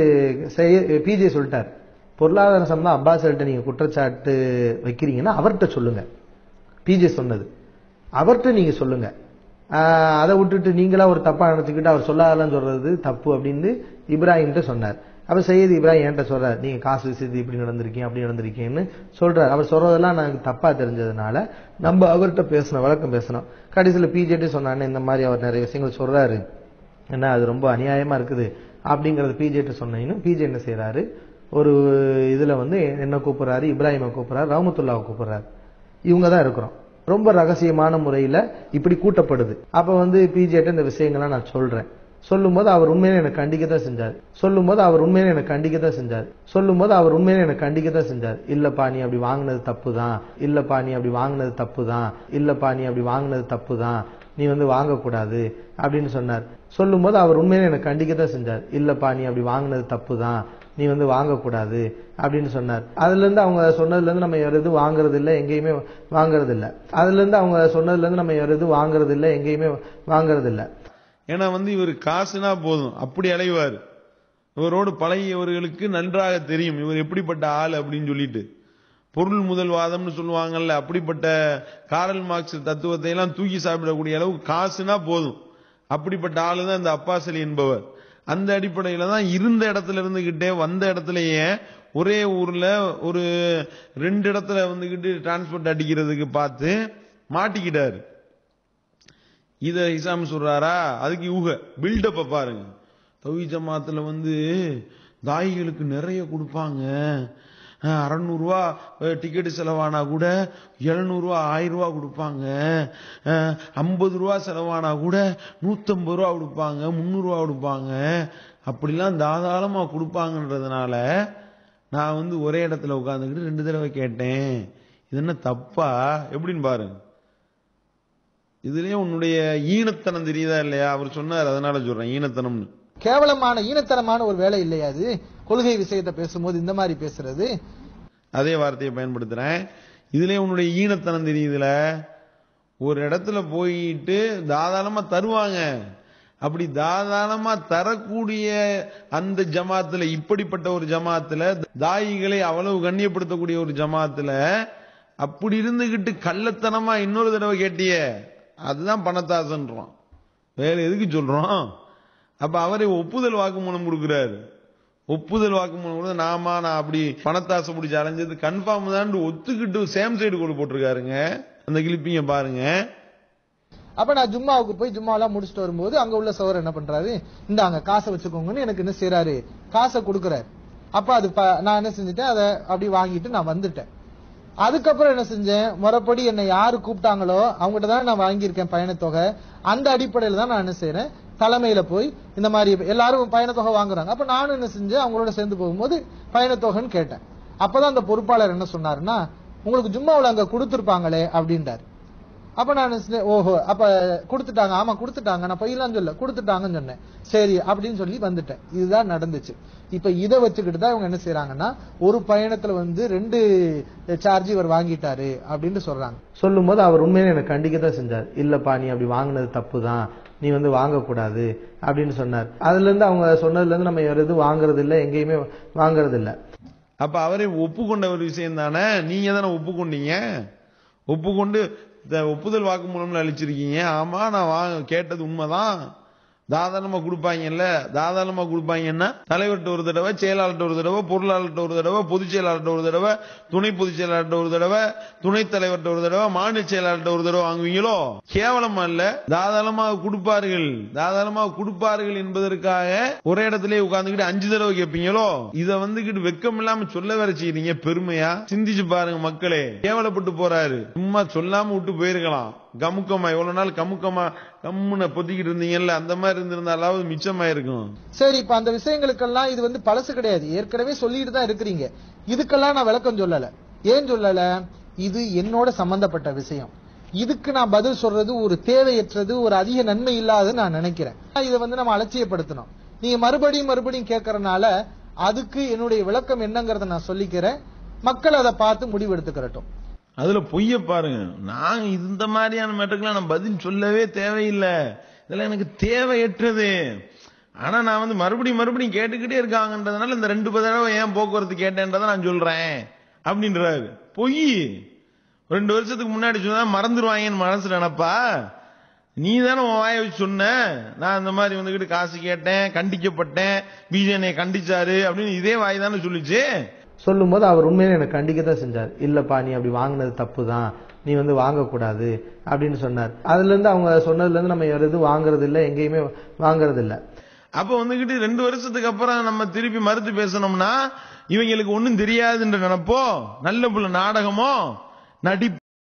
Speaker 4: பிஜே சொல்லிட்டார் பொருளாதார சம்பந்தம் அப்பாஸ் நீங்க குற்றச்சாட்டு வைக்கிறீங்கன்னா அவர்கிட்ட சொல்லுங்க பிஜே சொன்னது அவர்கிட்ட நீங்க சொல்லுங்க ஆஹ் அதை விட்டுட்டு நீங்களா ஒரு தப்பா நினைச்சுக்கிட்டு அவர் சொல்லாதெல்லாம் சொல்றது தப்பு அப்படின்னு இப்ராஹிம்கிட்ட சொன்னார் அப்ப சையது இப்ராஹிம் என்கிட்ட சொல்றாரு நீங்க காசு விஷயத்து இப்படி நடந்திருக்கீங்க அப்படி நடந்திருக்கீங்கன்னு சொல்றாரு அவர் சொல்றதெல்லாம் எனக்கு தப்பா தெரிஞ்சதுனால நம்ம அவர்கிட்ட பேசணும் வழக்கம் பேசணும் கடைசியில பிஜேடி சொன்னானே இந்த மாதிரி அவர் நிறைய விஷயங்கள் சொல்றாரு என்ன அது ரொம்ப அநியாயமா இருக்குது அப்படிங்கறது பிஜேட்ட சொன்னீங்கன்னு பிஜே என்ன செய்யறாரு ஒரு இதுல வந்து என்ன கூப்பிடுறாரு இப்ராஹிமை கூப்பிடுறாரு ரஹமத்துல்லாவை கூப்பிடுறாரு இவங்க தான் இருக்கிறோம் ரொம்ப ரகசியமான முறையில இப்படி கூட்டப்படுது அப்ப வந்து பிஜேட்ட இந்த விஷயங்கள்லாம் நான் சொல்றேன் சொல்லும்போது அவர் உண்மையிலே எனக்கு கண்டிக்க தான் செஞ்சார் சொல்லும்போது அவர் உண்மையிலே எனக்கு கண்டிக்க தான் செஞ்சார் சொல்லும்போது அவர் உண்மையிலே எனக்கு கண்டிக்க தான் செஞ்சார் இல்லப்பா நீ அப்படி வாங்கினது தப்பு தான் இல்லப்பா நீ அப்படி வாங்கினது தப்பு தான் இல்லப்பா நீ அப்படி வாங்கினது தப்பு தான் நீ வந்து வாங்கக்கூடாது அப்படின்னு சொன்னார் சொல்லும்போது அவர் உண்மையிலே எனக்கு கண்டிக்க தான் செஞ்சார் இல்லப்பா நீ அப்படி வாங்கினது தப்பு தான் நீ வந்து வாங்கக்கூடாது அப்படின்னு சொன்னார் அதுல இருந்து அவங்க சொன்னதுல இருந்து நம்ம வேற எதுவும் வாங்குறது இல்ல எங்கேயுமே வாங்குறது இல்ல அதுல இருந்து அவங்க சொன்னதுல இருந்து நம்ம வேற எதுவும் வாங்குறது இல்ல எங்கேயுமே வாங்குறது இல்ல
Speaker 2: ஏன்னா வந்து இவர் காசுனா போதும் அப்படி அலைவார் இவரோடு பழகியவர்களுக்கு நன்றாக தெரியும் இவர் எப்படிப்பட்ட ஆள் அப்படின்னு சொல்லிட்டு பொருள் முதல்வாதம்னு சொல்லுவாங்கல்ல அப்படிப்பட்ட காரல் மார்க்ஸ் தத்துவத்தை எல்லாம் தூக்கி சாப்பிடக்கூடிய அளவுக்கு காசுனா போதும் அப்படிப்பட்ட ஆளு தான் இந்த அப்பாஸ் அலி என்பவர் அந்த அடிப்படையில தான் இருந்த இடத்துல இருந்துகிட்டே வந்த இடத்துலயே ஒரே ஊர்ல ஒரு ரெண்டு இடத்துல வந்துகிட்டு டிரான்ஸ்போர்ட் அடிக்கிறதுக்கு பார்த்து மாட்டிக்கிட்டாரு இத இசாம் சொல்றாரா அதுக்கு யூக பில்டப்ப பாருங்க தௌஹி ஜமாத்துல வந்து தாயிகளுக்கு நிறைய கொடுப்பாங்க அறநூறுவா டிக்கெட் செலவானா கூட எழுநூறுவா ஆயிரம் ரூபா கொடுப்பாங்க ஐம்பது ரூபா செலவானா கூட நூத்தம்பது ரூபா கொடுப்பாங்க முந்நூறுரூவா கொடுப்பாங்க அப்படிலாம் தாராளமா கொடுப்பாங்கன்றதுனால நான் வந்து ஒரே இடத்துல உட்காந்துக்கிட்டு ரெண்டு தடவை கேட்டேன் இது என்ன தப்பா எப்படின்னு பாருங்க இதுலயே உன்னுடைய ஈனத்தனம் தெரியுதா இல்லையா அவர் சொன்னார் அதனால சொல்றேன் ஈனத்தனம்னு
Speaker 1: கேவலமான ஈனத்தனமான ஒரு வேலை இல்லையா அது கொள்கை விஷயத்தை பேசும்போது இந்த மாதிரி பேசுறது
Speaker 2: அதே வார்த்தையை பயன்படுத்துறேன் இதுலயே உன்னுடைய ஈனத்தனம் தெரியுதுல ஒரு இடத்துல போயிட்டு தாராளமா தருவாங்க அப்படி தாராளமா தரக்கூடிய அந்த ஜமாத்துல இப்படிப்பட்ட ஒரு ஜமாத்துல தாயிகளை அவ்வளவு கண்ணியப்படுத்தக்கூடிய ஒரு ஜமாத்துல அப்படி இருந்துகிட்டு கள்ளத்தனமா இன்னொரு தடவை கேட்டியே அதுதான் பணத்தாசன்றோம் வேற எதுக்கு சொல்றோம் அப்ப அவரை ஒப்புதல் வாக்குமூலம் கொடுக்கிறாரு ஒப்புதல் வாக்குமூலம் கொடுத்து நாமா நான் அப்படி பணத்தாசை பிடிச்சி அலைஞ்சது கன்ஃபார்ம் தான் ஒத்துக்கிட்டு சேம் சைடு கொடு போட்டிருக்காருங்க அந்த கிளிப்பிங்க பாருங்க
Speaker 1: அப்ப நான் ஜும்மாவுக்கு போய் ஜும்மாலாம் முடிச்சுட்டு வரும்போது அங்க உள்ள சவர் என்ன பண்றாரு இந்தாங்க காசை வச்சுக்கோங்கன்னு எனக்கு என்ன செய்யறாரு காசை கொடுக்கறாரு அப்ப அது ப- நான் என்ன செஞ்சுட்டேன் அதை அப்படி வாங்கிட்டு நான் வந்துட்டேன் அதுக்கப்புறம் என்ன செஞ்சேன் முறைப்படி என்னை யாரு கூப்பிட்டாங்களோ அவங்ககிட்ட தான் நான் வாங்கியிருக்கேன் பயணத்தொகை அந்த அடிப்படையில தான் நான் என்ன செய்யறேன் தலைமையில போய் இந்த மாதிரி எல்லாரும் பயணத்தொகை வாங்குறாங்க அப்ப நானும் என்ன செஞ்சேன் அவங்களோட சேர்ந்து போகும்போது பயணத்தொகைன்னு கேட்டேன் அப்பதான் அந்த பொறுப்பாளர் என்ன சொன்னாருன்னா உங்களுக்கு ஜும்மாவுல அங்க கொடுத்திருப்பாங்களே அப்படின்றாரு அப்ப நான் சொன்னேன், ஓஹோ அப்ப கொடுத்துட்டாங்க ஆமா கொடுத்துட்டாங்க நான் பொய்யெல்லாம் சொல்ல கொடுத்துட்டாங்கன்னு சொன்னேன் சரி அப்படின்னு சொல்லி வந்துட்டேன் இதுதான் நடந்துச்சு இப்ப இதை வச்சுக்கிட்டு தான் இவங்க என்ன செய்யறாங்கன்னா ஒரு பயணத்துல வந்து ரெண்டு சார்ஜ் இவர் வாங்கிட்டாரு அப்படின்னு சொல்றாங்க
Speaker 4: சொல்லும்போது அவர் உண்மையிலே எனக்கு கண்டிக்க தான் செஞ்சார் இல்லப்பா நீ அப்படி வாங்கினது தப்பு தான் நீ வந்து வாங்கக்கூடாது அப்படின்னு சொன்னார் அதுல இருந்து அவங்க சொன்னதுல இருந்து நம்ம வேற எதுவும் வாங்குறது இல்ல எங்கேயுமே வாங்குறது இல்ல
Speaker 2: அப்ப அவரை ஒப்புக்கொண்ட ஒரு விஷயம் தானே நீங்க தானே ஒப்புக்கொண்டீங்க ஒப்புக்கொண்டு இந்த ஒப்புதல் வாக்குமூலம்னு அளிச்சிருக்கீங்க ஆமா நான் வாங்க கேட்டது உண்மைதான் தாராளமா கொடுப்பாங்கல்ல தாராளமா கொடுப்பாங்கன்னா தலைவர்கிட்ட ஒரு தடவை செயலாளர்கிட்ட ஒரு தடவை பொருளாளர்கிட்ட ஒரு தடவை பொதுச் செயலாளர்கிட்ட ஒரு தடவை துணை பொதுச் செயலாளர்கிட்ட ஒரு தடவை துணைத் தலைவர்கிட்ட ஒரு தடவை மாநில செயலாளர்கிட்ட ஒரு தடவை வாங்குவீங்களோ கேவலமா இல்ல தாராளமாக கொடுப்பார்கள் தாராளமாக கொடுப்பார்கள் என்பதற்காக ஒரே இடத்திலே உட்கார்ந்துகிட்டு அஞ்சு தடவை கேட்பீங்களோ இத வந்துகிட்டு வெக்கம் இல்லாம சொல்ல வேற செய்யறீங்க பெருமையா சிந்திச்சு பாருங்க மக்களே கேவலப்பட்டு போறாரு சும்மா சொல்லாம விட்டு போயிருக்கலாம் கமுக்கமா இவ்வளவு நாள் கமுக்கமா கம்முன பொத்திக்கிட்டு இருந்தீங்கல்ல அந்த மாதிரி இருந்திருந்தாலாவது மிச்சமாயிருக்கும்
Speaker 1: சரி இப்ப அந்த விஷயங்களுக்கெல்லாம் இது வந்து பழசு கிடையாது ஏற்கனவே சொல்லிட்டு தான் இருக்கிறீங்க இதுக்கெல்லாம் நான் விளக்கம் சொல்லல ஏன் சொல்லல இது என்னோட சம்பந்தப்பட்ட விஷயம் இதுக்கு நான் பதில் சொல்றது ஒரு தேவையற்றது ஒரு அதிக நன்மை இல்லாதன்னு நான் நினைக்கிறேன் இதை வந்து நம்ம அலட்சியப்படுத்தணும் நீங்க மறுபடியும் மறுபடியும் கேட்கறனால அதுக்கு என்னுடைய விளக்கம் என்னங்கறத நான் சொல்லிக்கிறேன் மக்கள் அதை பார்த்து முடிவு எடுத்துக்கிறட்டும்
Speaker 2: அதுல பொய்ய பாருங்க நான் இந்த மாதிரியான மேட்டருக்குலாம் நான் பதில் சொல்லவே தேவையில்லை இதெல்லாம் எனக்கு தேவையற்றது ஆனா நான் வந்து மறுபடியும் மறுபடியும் கேட்டுக்கிட்டே இருக்காங்கன்றதுனால இந்த ரெண்டு தடவை ஏன் போக்குவரத்து கேட்டேன்றதை நான் சொல்றேன் அப்படின்றாரு பொய் ரெண்டு வருஷத்துக்கு முன்னாடி சொன்னா மறந்துடுவாங்கன்னு மனசு நினைப்பா நீ தானே உன் வாயை வச்சு சொன்ன நான் இந்த மாதிரி வந்துகிட்டு காசு கேட்டேன் கண்டிக்கப்பட்டேன் பிஜேனை கண்டிச்சாரு அப்படின்னு இதே வாய் தானே சொல்லுச்சு
Speaker 4: சொல்லும்போது அவர் உண்மையிலே எனக்கு கண்டிக்க தான் செஞ்சார் இல்லப்பா நீ அப்படி வாங்கினது தப்பு தான் நீ வந்து வாங்கக்கூடாது அப்படின்னு சொன்னார் அதுல இருந்து அவங்க சொன்னதுல இருந்து நம்ம வேற எதுவும் வாங்குறது இல்ல எங்கேயுமே வாங்குறது இல்ல
Speaker 2: அப்ப வந்துகிட்டு ரெண்டு வருஷத்துக்கு அப்புறம் நம்ம திருப்பி மறுத்து பேசணும்னா இவங்களுக்கு ஒண்ணும் தெரியாதுன்ற நினைப்போ நல்ல புள்ள நாடகமோ நடி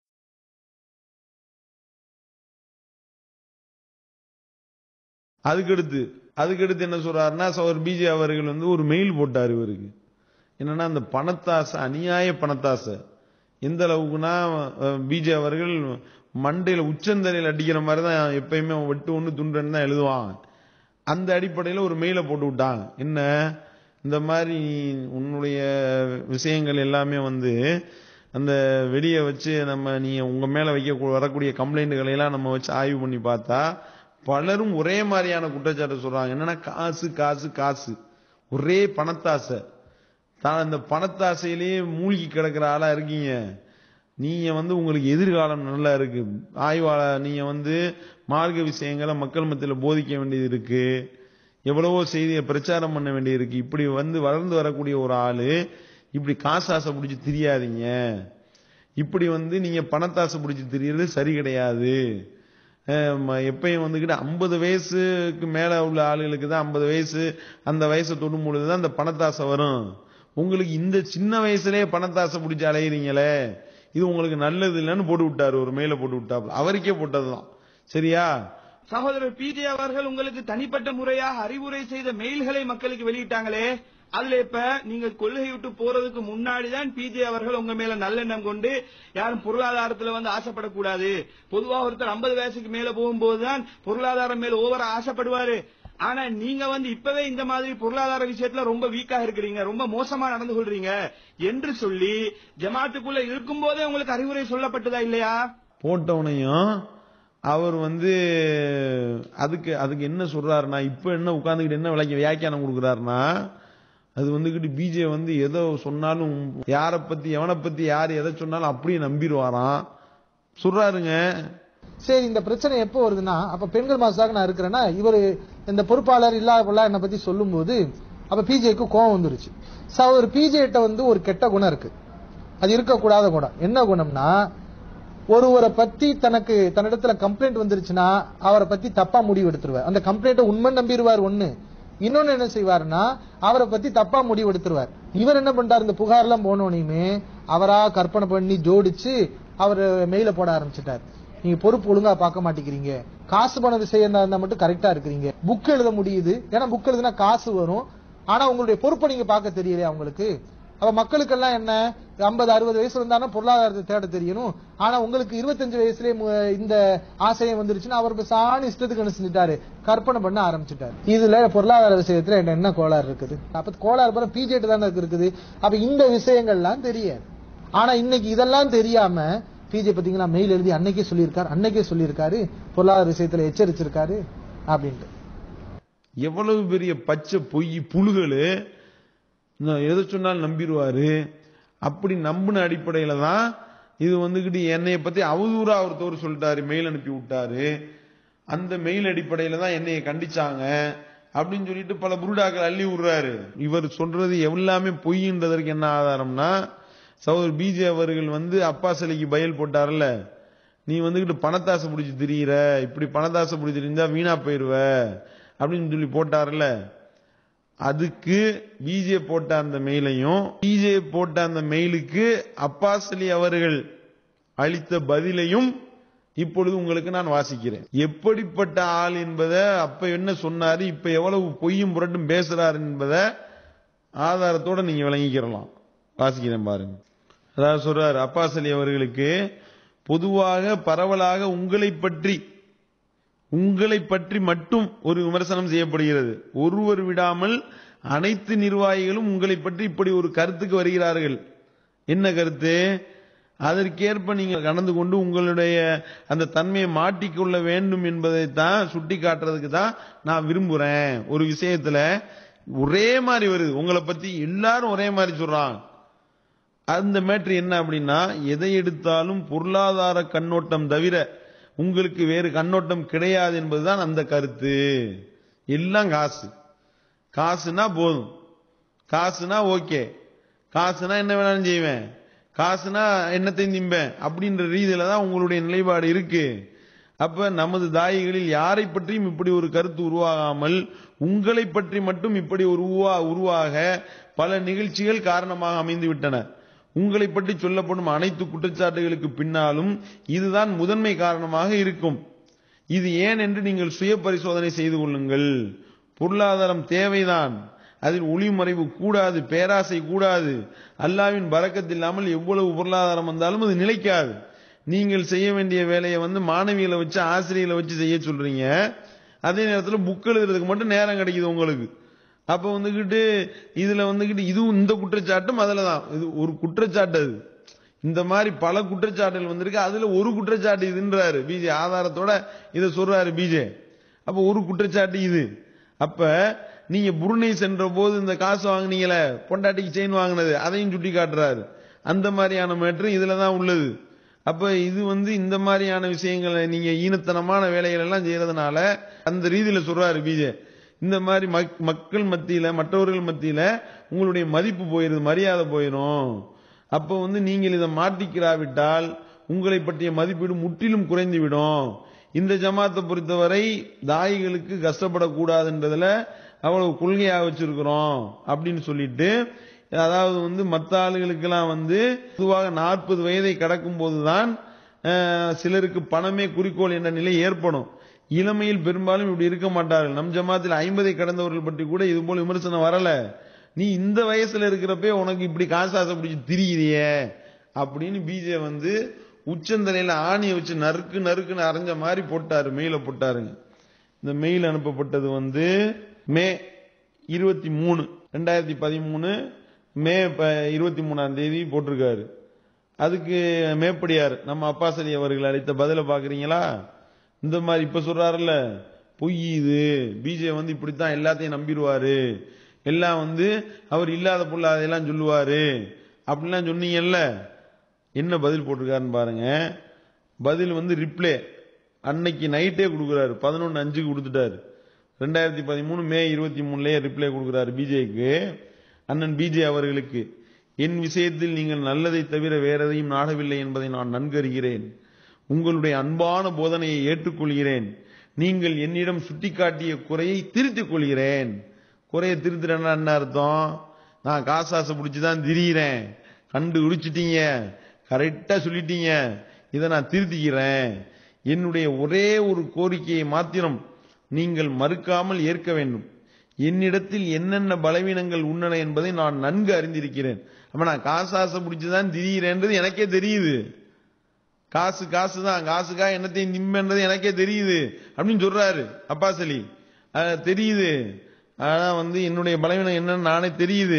Speaker 2: அதுக்கடுத்து அதுக்கடுத்து என்ன சொல்றாருன்னா சோர் பிஜே அவர்கள் வந்து ஒரு மெயில் போட்டார் இவருக்கு என்னன்னா அந்த பணத்தாசை அநியாய பணத்தாசை எந்த அளவுக்குன்னா பிஜே அவர்கள் மண்டையில உச்சந்தலையில் அடிக்கிற மாதிரி தான் எப்பயுமே அவன் வெட்டு ஒண்ணு துண்டுன்னு தான் எழுதுவான் அந்த அடிப்படையில் ஒரு மெயிலை போட்டு விட்டாங்க என்ன இந்த மாதிரி உன்னுடைய விஷயங்கள் எல்லாமே வந்து அந்த வெளியே வச்சு நம்ம நீ உங்க மேல வைக்க வரக்கூடிய கம்ப்ளைண்ட்டுகளை எல்லாம் நம்ம வச்சு ஆய்வு பண்ணி பார்த்தா பலரும் ஒரே மாதிரியான குற்றச்சாட்டு சொல்றாங்க என்னன்னா காசு காசு காசு ஒரே பணத்தாசை தான் அந்த பணத்தாசையிலேயே மூழ்கி கிடக்கிற ஆளா இருக்கீங்க நீங்க வந்து உங்களுக்கு எதிர்காலம் நல்லா இருக்கு ஆய்வாள நீங்க வந்து மார்க்க விஷயங்களை மக்கள் மத்தியில் போதிக்க வேண்டியது இருக்கு எவ்வளவோ செய்தியை பிரச்சாரம் பண்ண வேண்டியது இருக்கு இப்படி வந்து வளர்ந்து வரக்கூடிய ஒரு ஆளு இப்படி காசாசை பிடிச்சி தெரியாதீங்க இப்படி வந்து நீங்க பணத்தாசை பிடிச்சி தெரியறது சரி கிடையாது அஹ் ம- எப்பயும் வந்துகிட்டு ஐம்பது வயசுக்கு மேல உள்ள ஆளுகளுக்கு தான் ஐம்பது வயசு அந்த வயசை தொடும் பொழுதுதான் அந்த பணத்தாசை வரும் உங்களுக்கு இந்த சின்ன வயசுலயே பணத்தாசை பிடிச்சி அலையிறீங்களே இது உங்களுக்கு நல்லது இல்லைன்னு போட்டு விட்டாரு ஒரு மேல போட்டு விட்டாப்புல அவருக்கே போட்டதுதான் சரியா
Speaker 3: சகோதரர் பிஜே அவர்கள் உங்களுக்கு தனிப்பட்ட முறையாக அறிவுரை செய்த மெயில்களை மக்களுக்கு வெளியிட்டாங்களே அதுல இப்ப நீங்க கொள்கை விட்டு போறதுக்கு முன்னாடி தான் பிஜே அவர்கள் உங்க மேல நல்லெண்ணம் கொண்டு யாரும் பொருளாதாரத்துல வந்து ஆசைப்படக்கூடாது பொதுவா ஒருத்தர் 50 வயசுக்கு மேல போகும்போதுதான் பொருளாதாரம் மேல ஓவரா ஆசைப்படுவாரு ஆனா நீங்க வந்து இப்பவே இந்த மாதிரி பொருளாதார விஷயத்துல ரொம்ப வீக்கா இருக்கிறீங்க ரொம்ப மோசமா நடந்து கொள்றீங்க என்று சொல்லி ஜமாத்துக்குள்ள இருக்கும்போதே உங்களுக்கு அறிவுரை சொல்லப்பட்டதா இல்லையா
Speaker 2: போட்டவனையும் அவர் வந்து அதுக்கு அதுக்கு என்ன சொல்றாருன்னா இப்ப என்ன உட்கார்ந்துக்கிட்டு என்ன விளக்கி வியாக்கியானம் கொடுக்குறாருன்னா அது வந்துகிட்டு பிஜே வந்து எதோ சொன்னாலும் யாரை பத்தி எவனை பத்தி யார் எதை சொன்னாலும் அப்படியே நம்பிடுவாராம் சொல்றாருங்க
Speaker 1: சரி இந்த பிரச்சனை எப்போ வருதுன்னா அப்ப பெண்கள் மாசாக நான் இருக்கிறேன்னா இவர் இந்த பொறுப்பாளர் இல்லாத என்னை பத்தி சொல்லும்போது அப்ப பிஜேக்கு கோவம் வந்துருச்சு சோ ஒரு பிஜே கிட்ட வந்து ஒரு கெட்ட குணம் இருக்கு அது இருக்கக்கூடாத குணம் என்ன குணம்னா ஒருவரை பத்தி தனக்கு தன்னிடத்துல கம்ப்ளைண்ட் வந்துருச்சுன்னா அவரை பத்தி தப்பா முடிவு எடுத்துருவார் அந்த கம்ப்ளைண்ட்டை உண்மை நம்பிடுவார் ஒண்ணு இன்னொன்னு என்ன செய்வாருன்னா அவரை பத்தி தப்பா முடிவு எடுத்துருவார் இவர் என்ன பண்றாரு இந்த புகார்லாம் போனோனையுமே அவரா கற்பனை பண்ணி ஜோடிச்சு அவர் மெயில போட ஆரம்பிச்சிட்டார் நீங்க பொறுப்பு ஒழுங்கா பார்க்க மாட்டேங்கிறீங்க காசு பண விஷயம் இருந்தா மட்டும் கரெக்டா இருக்கிறீங்க புக் எழுத முடியுது ஏன்னா புக் எழுதுனா காசு வரும் ஆனா உங்களுடைய பொறுப்பை நீங்க பார்க்க தெரியலையா உங்களுக்கு அப்ப மக்களுக்கெல்லாம் என்ன ஐம்பது அறுபது வயசு இருந்தாலும் பொருளாதாரத்தை தேட தெரியணும் ஆனா உங்களுக்கு இருபத்தஞ்சு வயசுலயே மு- இந்த ஆசையம் வந்துருச்சுன்னா அவர் சாணி இஷ்டத்துக்கு என்ன செஞ்சுட்டாரு கற்பனை பண்ண ஆரம்பிச்சுட்டாரு இதுல பொருளாதார விஷயத்துல என்ன என்ன கோளாறு இருக்குது அப்ப கோளாறு பூரா பிஜேட்டு தானே இருக்குது அப்ப இந்த விஷயங்கள்லாம் தெரியாது ஆனா இன்னைக்கு இதெல்லாம் தெரியாம பிஜே பாத்தீங்களா மெயில் எழுதி அன்னைக்கே சொல்லியிருக்காரு அன்னைக்கே சொல்லியிருக்காரு பொருளாதார விஷயத்துல எச்சரிச்சிருக்காரு அப்படின்ட்டு
Speaker 2: எவ்வளவு பெரிய பச்சை பொய் புழுகளு நான் எதை சொன்னாலும் நம்பிடுவாரு அப்படி நம்பின அடிப்படையில தான் இது வந்துகிட்டு என்னைய பத்தி அவதூறா ஒருத்தவர் சொல்லிட்டாரு மெயில் அனுப்பி விட்டாரு அந்த மெயில் அடிப்படையில தான் என்னைய கண்டிச்சாங்க அப்படின்னு சொல்லிட்டு பல புருடாக்கள் அள்ளி விடுறாரு இவர் சொல்றது எல்லாமே பொய்ன்றதற்கு என்ன ஆதாரம்னா சகோதரர் பிஜே அவர்கள் வந்து அப்பா சிலைக்கு பயல் போட்டார்ல நீ வந்துகிட்டு பணத்தாசை பிடிச்சி திரியிற இப்படி பணத்தாசை பிடிச்சி திரிந்தா வீணா போயிருவ அப்படின்னு சொல்லி போட்டார்ல அதுக்கு பிஜே போட்ட அந்த மெயிலையும் பிஜே போட்ட அந்த மெயிலுக்கு அப்பாஸ் அலி அவர்கள் அளித்த பதிலையும் இப்பொழுது உங்களுக்கு நான் வாசிக்கிறேன் எப்படிப்பட்ட ஆள் என்பதை அப்ப என்ன சொன்னாரு இப்ப எவ்வளவு பொய்யும் புரட்டும் பேசுறாரு என்பதை ஆதாரத்தோட நீங்க விளங்கிக்கிறலாம் வாசிக்கிறேன் பாருங்க அதாவது சொல்றாரு அப்பாஸ் அலி அவர்களுக்கு பொதுவாக பரவலாக உங்களை பற்றி உங்களை பற்றி மட்டும் ஒரு விமர்சனம் செய்யப்படுகிறது ஒருவர் விடாமல் அனைத்து நிர்வாகிகளும் உங்களை பற்றி இப்படி ஒரு கருத்துக்கு வருகிறார்கள் என்ன கருத்து அதற்கேற்ப நீங்கள் கடந்து கொண்டு உங்களுடைய அந்த தன்மையை மாட்டிக்கொள்ள வேண்டும் என்பதைத்தான் சுட்டி காட்டுறதுக்கு தான் நான் விரும்புறேன் ஒரு விஷயத்துல ஒரே மாதிரி வருது உங்களை பத்தி எல்லாரும் ஒரே மாதிரி சொல்றாங்க அந்த மேட்ரு என்ன அப்படின்னா எதை எடுத்தாலும் பொருளாதார கண்ணோட்டம் தவிர உங்களுக்கு வேறு கண்ணோட்டம் கிடையாது என்பதுதான் அந்த கருத்து எல்லாம் காசு காசுனா போதும் காசுனா ஓகே காசுனா என்ன வேணாலும் செய்வேன் காசுனா என்னத்தையும் திம்பேன் அப்படின்ற ரீதியில தான் உங்களுடைய நிலைப்பாடு இருக்கு அப்ப நமது தாயிகளில் யாரை பற்றியும் இப்படி ஒரு கருத்து உருவாகாமல் உங்களை பற்றி மட்டும் இப்படி ஒரு உருவா உருவாக பல நிகழ்ச்சிகள் காரணமாக அமைந்து விட்டன உங்களை பற்றி சொல்லப்படும் அனைத்து குற்றச்சாட்டுகளுக்கு பின்னாலும் இதுதான் முதன்மை காரணமாக இருக்கும் இது ஏன் என்று நீங்கள் சுய பரிசோதனை செய்து கொள்ளுங்கள் பொருளாதாரம் தேவைதான் அதில் ஒளிமறைவு கூடாது பேராசை கூடாது அல்லாவின் பறக்கத்து இல்லாமல் எவ்வளவு பொருளாதாரம் வந்தாலும் அது நிலைக்காது நீங்கள் செய்ய வேண்டிய வேலையை வந்து மாணவிகளை வச்சு ஆசிரியர்களை வச்சு செய்ய சொல்றீங்க அதே நேரத்தில் புக் எழுதுறதுக்கு மட்டும் நேரம் கிடைக்குது உங்களுக்கு அப்ப வந்துகிட்டு இதுல வந்துகிட்டு இதுவும் இந்த குற்றச்சாட்டும் அதுல தான் இது ஒரு குற்றச்சாட்டு அது இந்த மாதிரி பல குற்றச்சாட்டுகள் வந்திருக்கு அதுல ஒரு குற்றச்சாட்டு இதுன்றாரு பிஜே ஆதாரத்தோட இதை சொல்றாரு பிஜே அப்ப ஒரு குற்றச்சாட்டு இது அப்ப நீங்க புருணை சென்ற போது இந்த காசு வாங்குனீங்களே பொண்டாட்டிக்கு செயின் வாங்கினது அதையும் சுட்டி காட்டுறாரு அந்த மாதிரியான மேட்ரு இதுல தான் உள்ளது அப்ப இது வந்து இந்த மாதிரியான விஷயங்களை நீங்க ஈனத்தனமான வேலைகள் எல்லாம் செய்யறதுனால அந்த ரீதியில சொல்றாரு பிஜே இந்த மாதிரி மக்- மக்கள் மத்தியில மற்றவர்கள் மத்தியில உங்களுடைய மதிப்பு போயிருது மரியாதை போயிடும் அப்ப வந்து நீங்கள் இதை மாற்றிக்கிறாவிட்டால் உங்களை பற்றிய மதிப்பீடு முற்றிலும் குறைந்து விடும் இந்த ஜமாத்தை பொறுத்தவரை தாயிகளுக்கு கஷ்டப்படக்கூடாதுன்றதுல அவ்வளவு கொள்கையா வச்சிருக்கிறோம் அப்படின்னு சொல்லிட்டு அதாவது வந்து மற்ற ஆளுகளுக்கெல்லாம் வந்து பொதுவாக நாற்பது வயதை கடக்கும் போதுதான் அஹ், சிலருக்கு பணமே குறிக்கோள் என்ற நிலை ஏற்படும் இளமையில் பெரும்பாலும் இப்படி இருக்க மாட்டார்கள் நம் ஜமாத்தில் ஐம்பதை கடந்தவர்கள் பற்றி கூட இது போல விமர்சனம் வரல நீ இந்த வயசுல இருக்கிறப்பே உனக்கு இப்படி காசாசை பிடிச்சி திரியிறியே அப்படின்னு பிஜே வந்து உச்சந்தலையில ஆணியை வச்சு நறுக்கு நறுக்குன்னு அரைஞ்ச மாதிரி போட்டாரு மெயில போட்டாருங்க இந்த மெயில் அனுப்பப்பட்டது வந்து மே இருபத்தி மூணு ரெண்டாயிரத்தி பதிமூணு மே இருபத்தி மூணாம் தேதி போட்டிருக்காரு அதுக்கு மேப்படியார் நம்ம அப்பாசலி அவர்கள் அளித்த பதில பாக்குறீங்களா இந்த மாதிரி இப்ப சொல்றாருல்ல பொய் இது பிஜே வந்து இப்படித்தான் எல்லாத்தையும் நம்பிடுவாரு எல்லாம் வந்து அவர் இல்லாத புள்ள அதையெல்லாம் சொல்லுவாரு அப்படிலாம் சொன்னீங்கல்ல என்ன பதில் போட்டிருக்காருன்னு பாருங்க பதில் வந்து ரிப்ளே அன்னைக்கு நைட்டே கொடுக்குறாரு பதினொன்னு அஞ்சுக்கு கொடுத்துட்டாரு ரெண்டாயிரத்தி பதிமூணு மே இருபத்தி மூணுலயே ரிப்ளை கொடுக்குறாரு பிஜேக்கு அண்ணன் பிஜே அவர்களுக்கு என் விஷயத்தில் நீங்கள் நல்லதை தவிர வேற எதையும் நாடவில்லை என்பதை நான் நன்கு அறிகிறேன் உங்களுடைய அன்பான போதனையை ஏற்றுக்கொள்கிறேன் நீங்கள் என்னிடம் சுட்டிக்காட்டிய குறையை திருத்திக் கொள்கிறேன் குறையை திருத்துறேன்னா என்ன அர்த்தம் நான் காசாசை பிடிச்சி தான் திரியிறேன் கண்டு குடிச்சிட்டீங்க கரெக்டா சொல்லிட்டீங்க இதை நான் திருத்திக்கிறேன் என்னுடைய ஒரே ஒரு கோரிக்கையை மாத்திரம் நீங்கள் மறுக்காமல் ஏற்க வேண்டும் என்னிடத்தில் என்னென்ன பலவீனங்கள் உள்ளன என்பதை நான் நன்கு அறிந்திருக்கிறேன் அப்ப நான் காசாசை பிடிச்சுதான் திரியிறேன்றது எனக்கே தெரியுது காசு காசு தான் காசுக்கா என்னத்தையும் நிம்மன்றது எனக்கே தெரியுது அப்படின்னு சொல்றாரு அப்பாஸ் அலி அஹ் தெரியுது ஆனா வந்து என்னுடைய பலவீனம் என்னன்னு நானே தெரியுது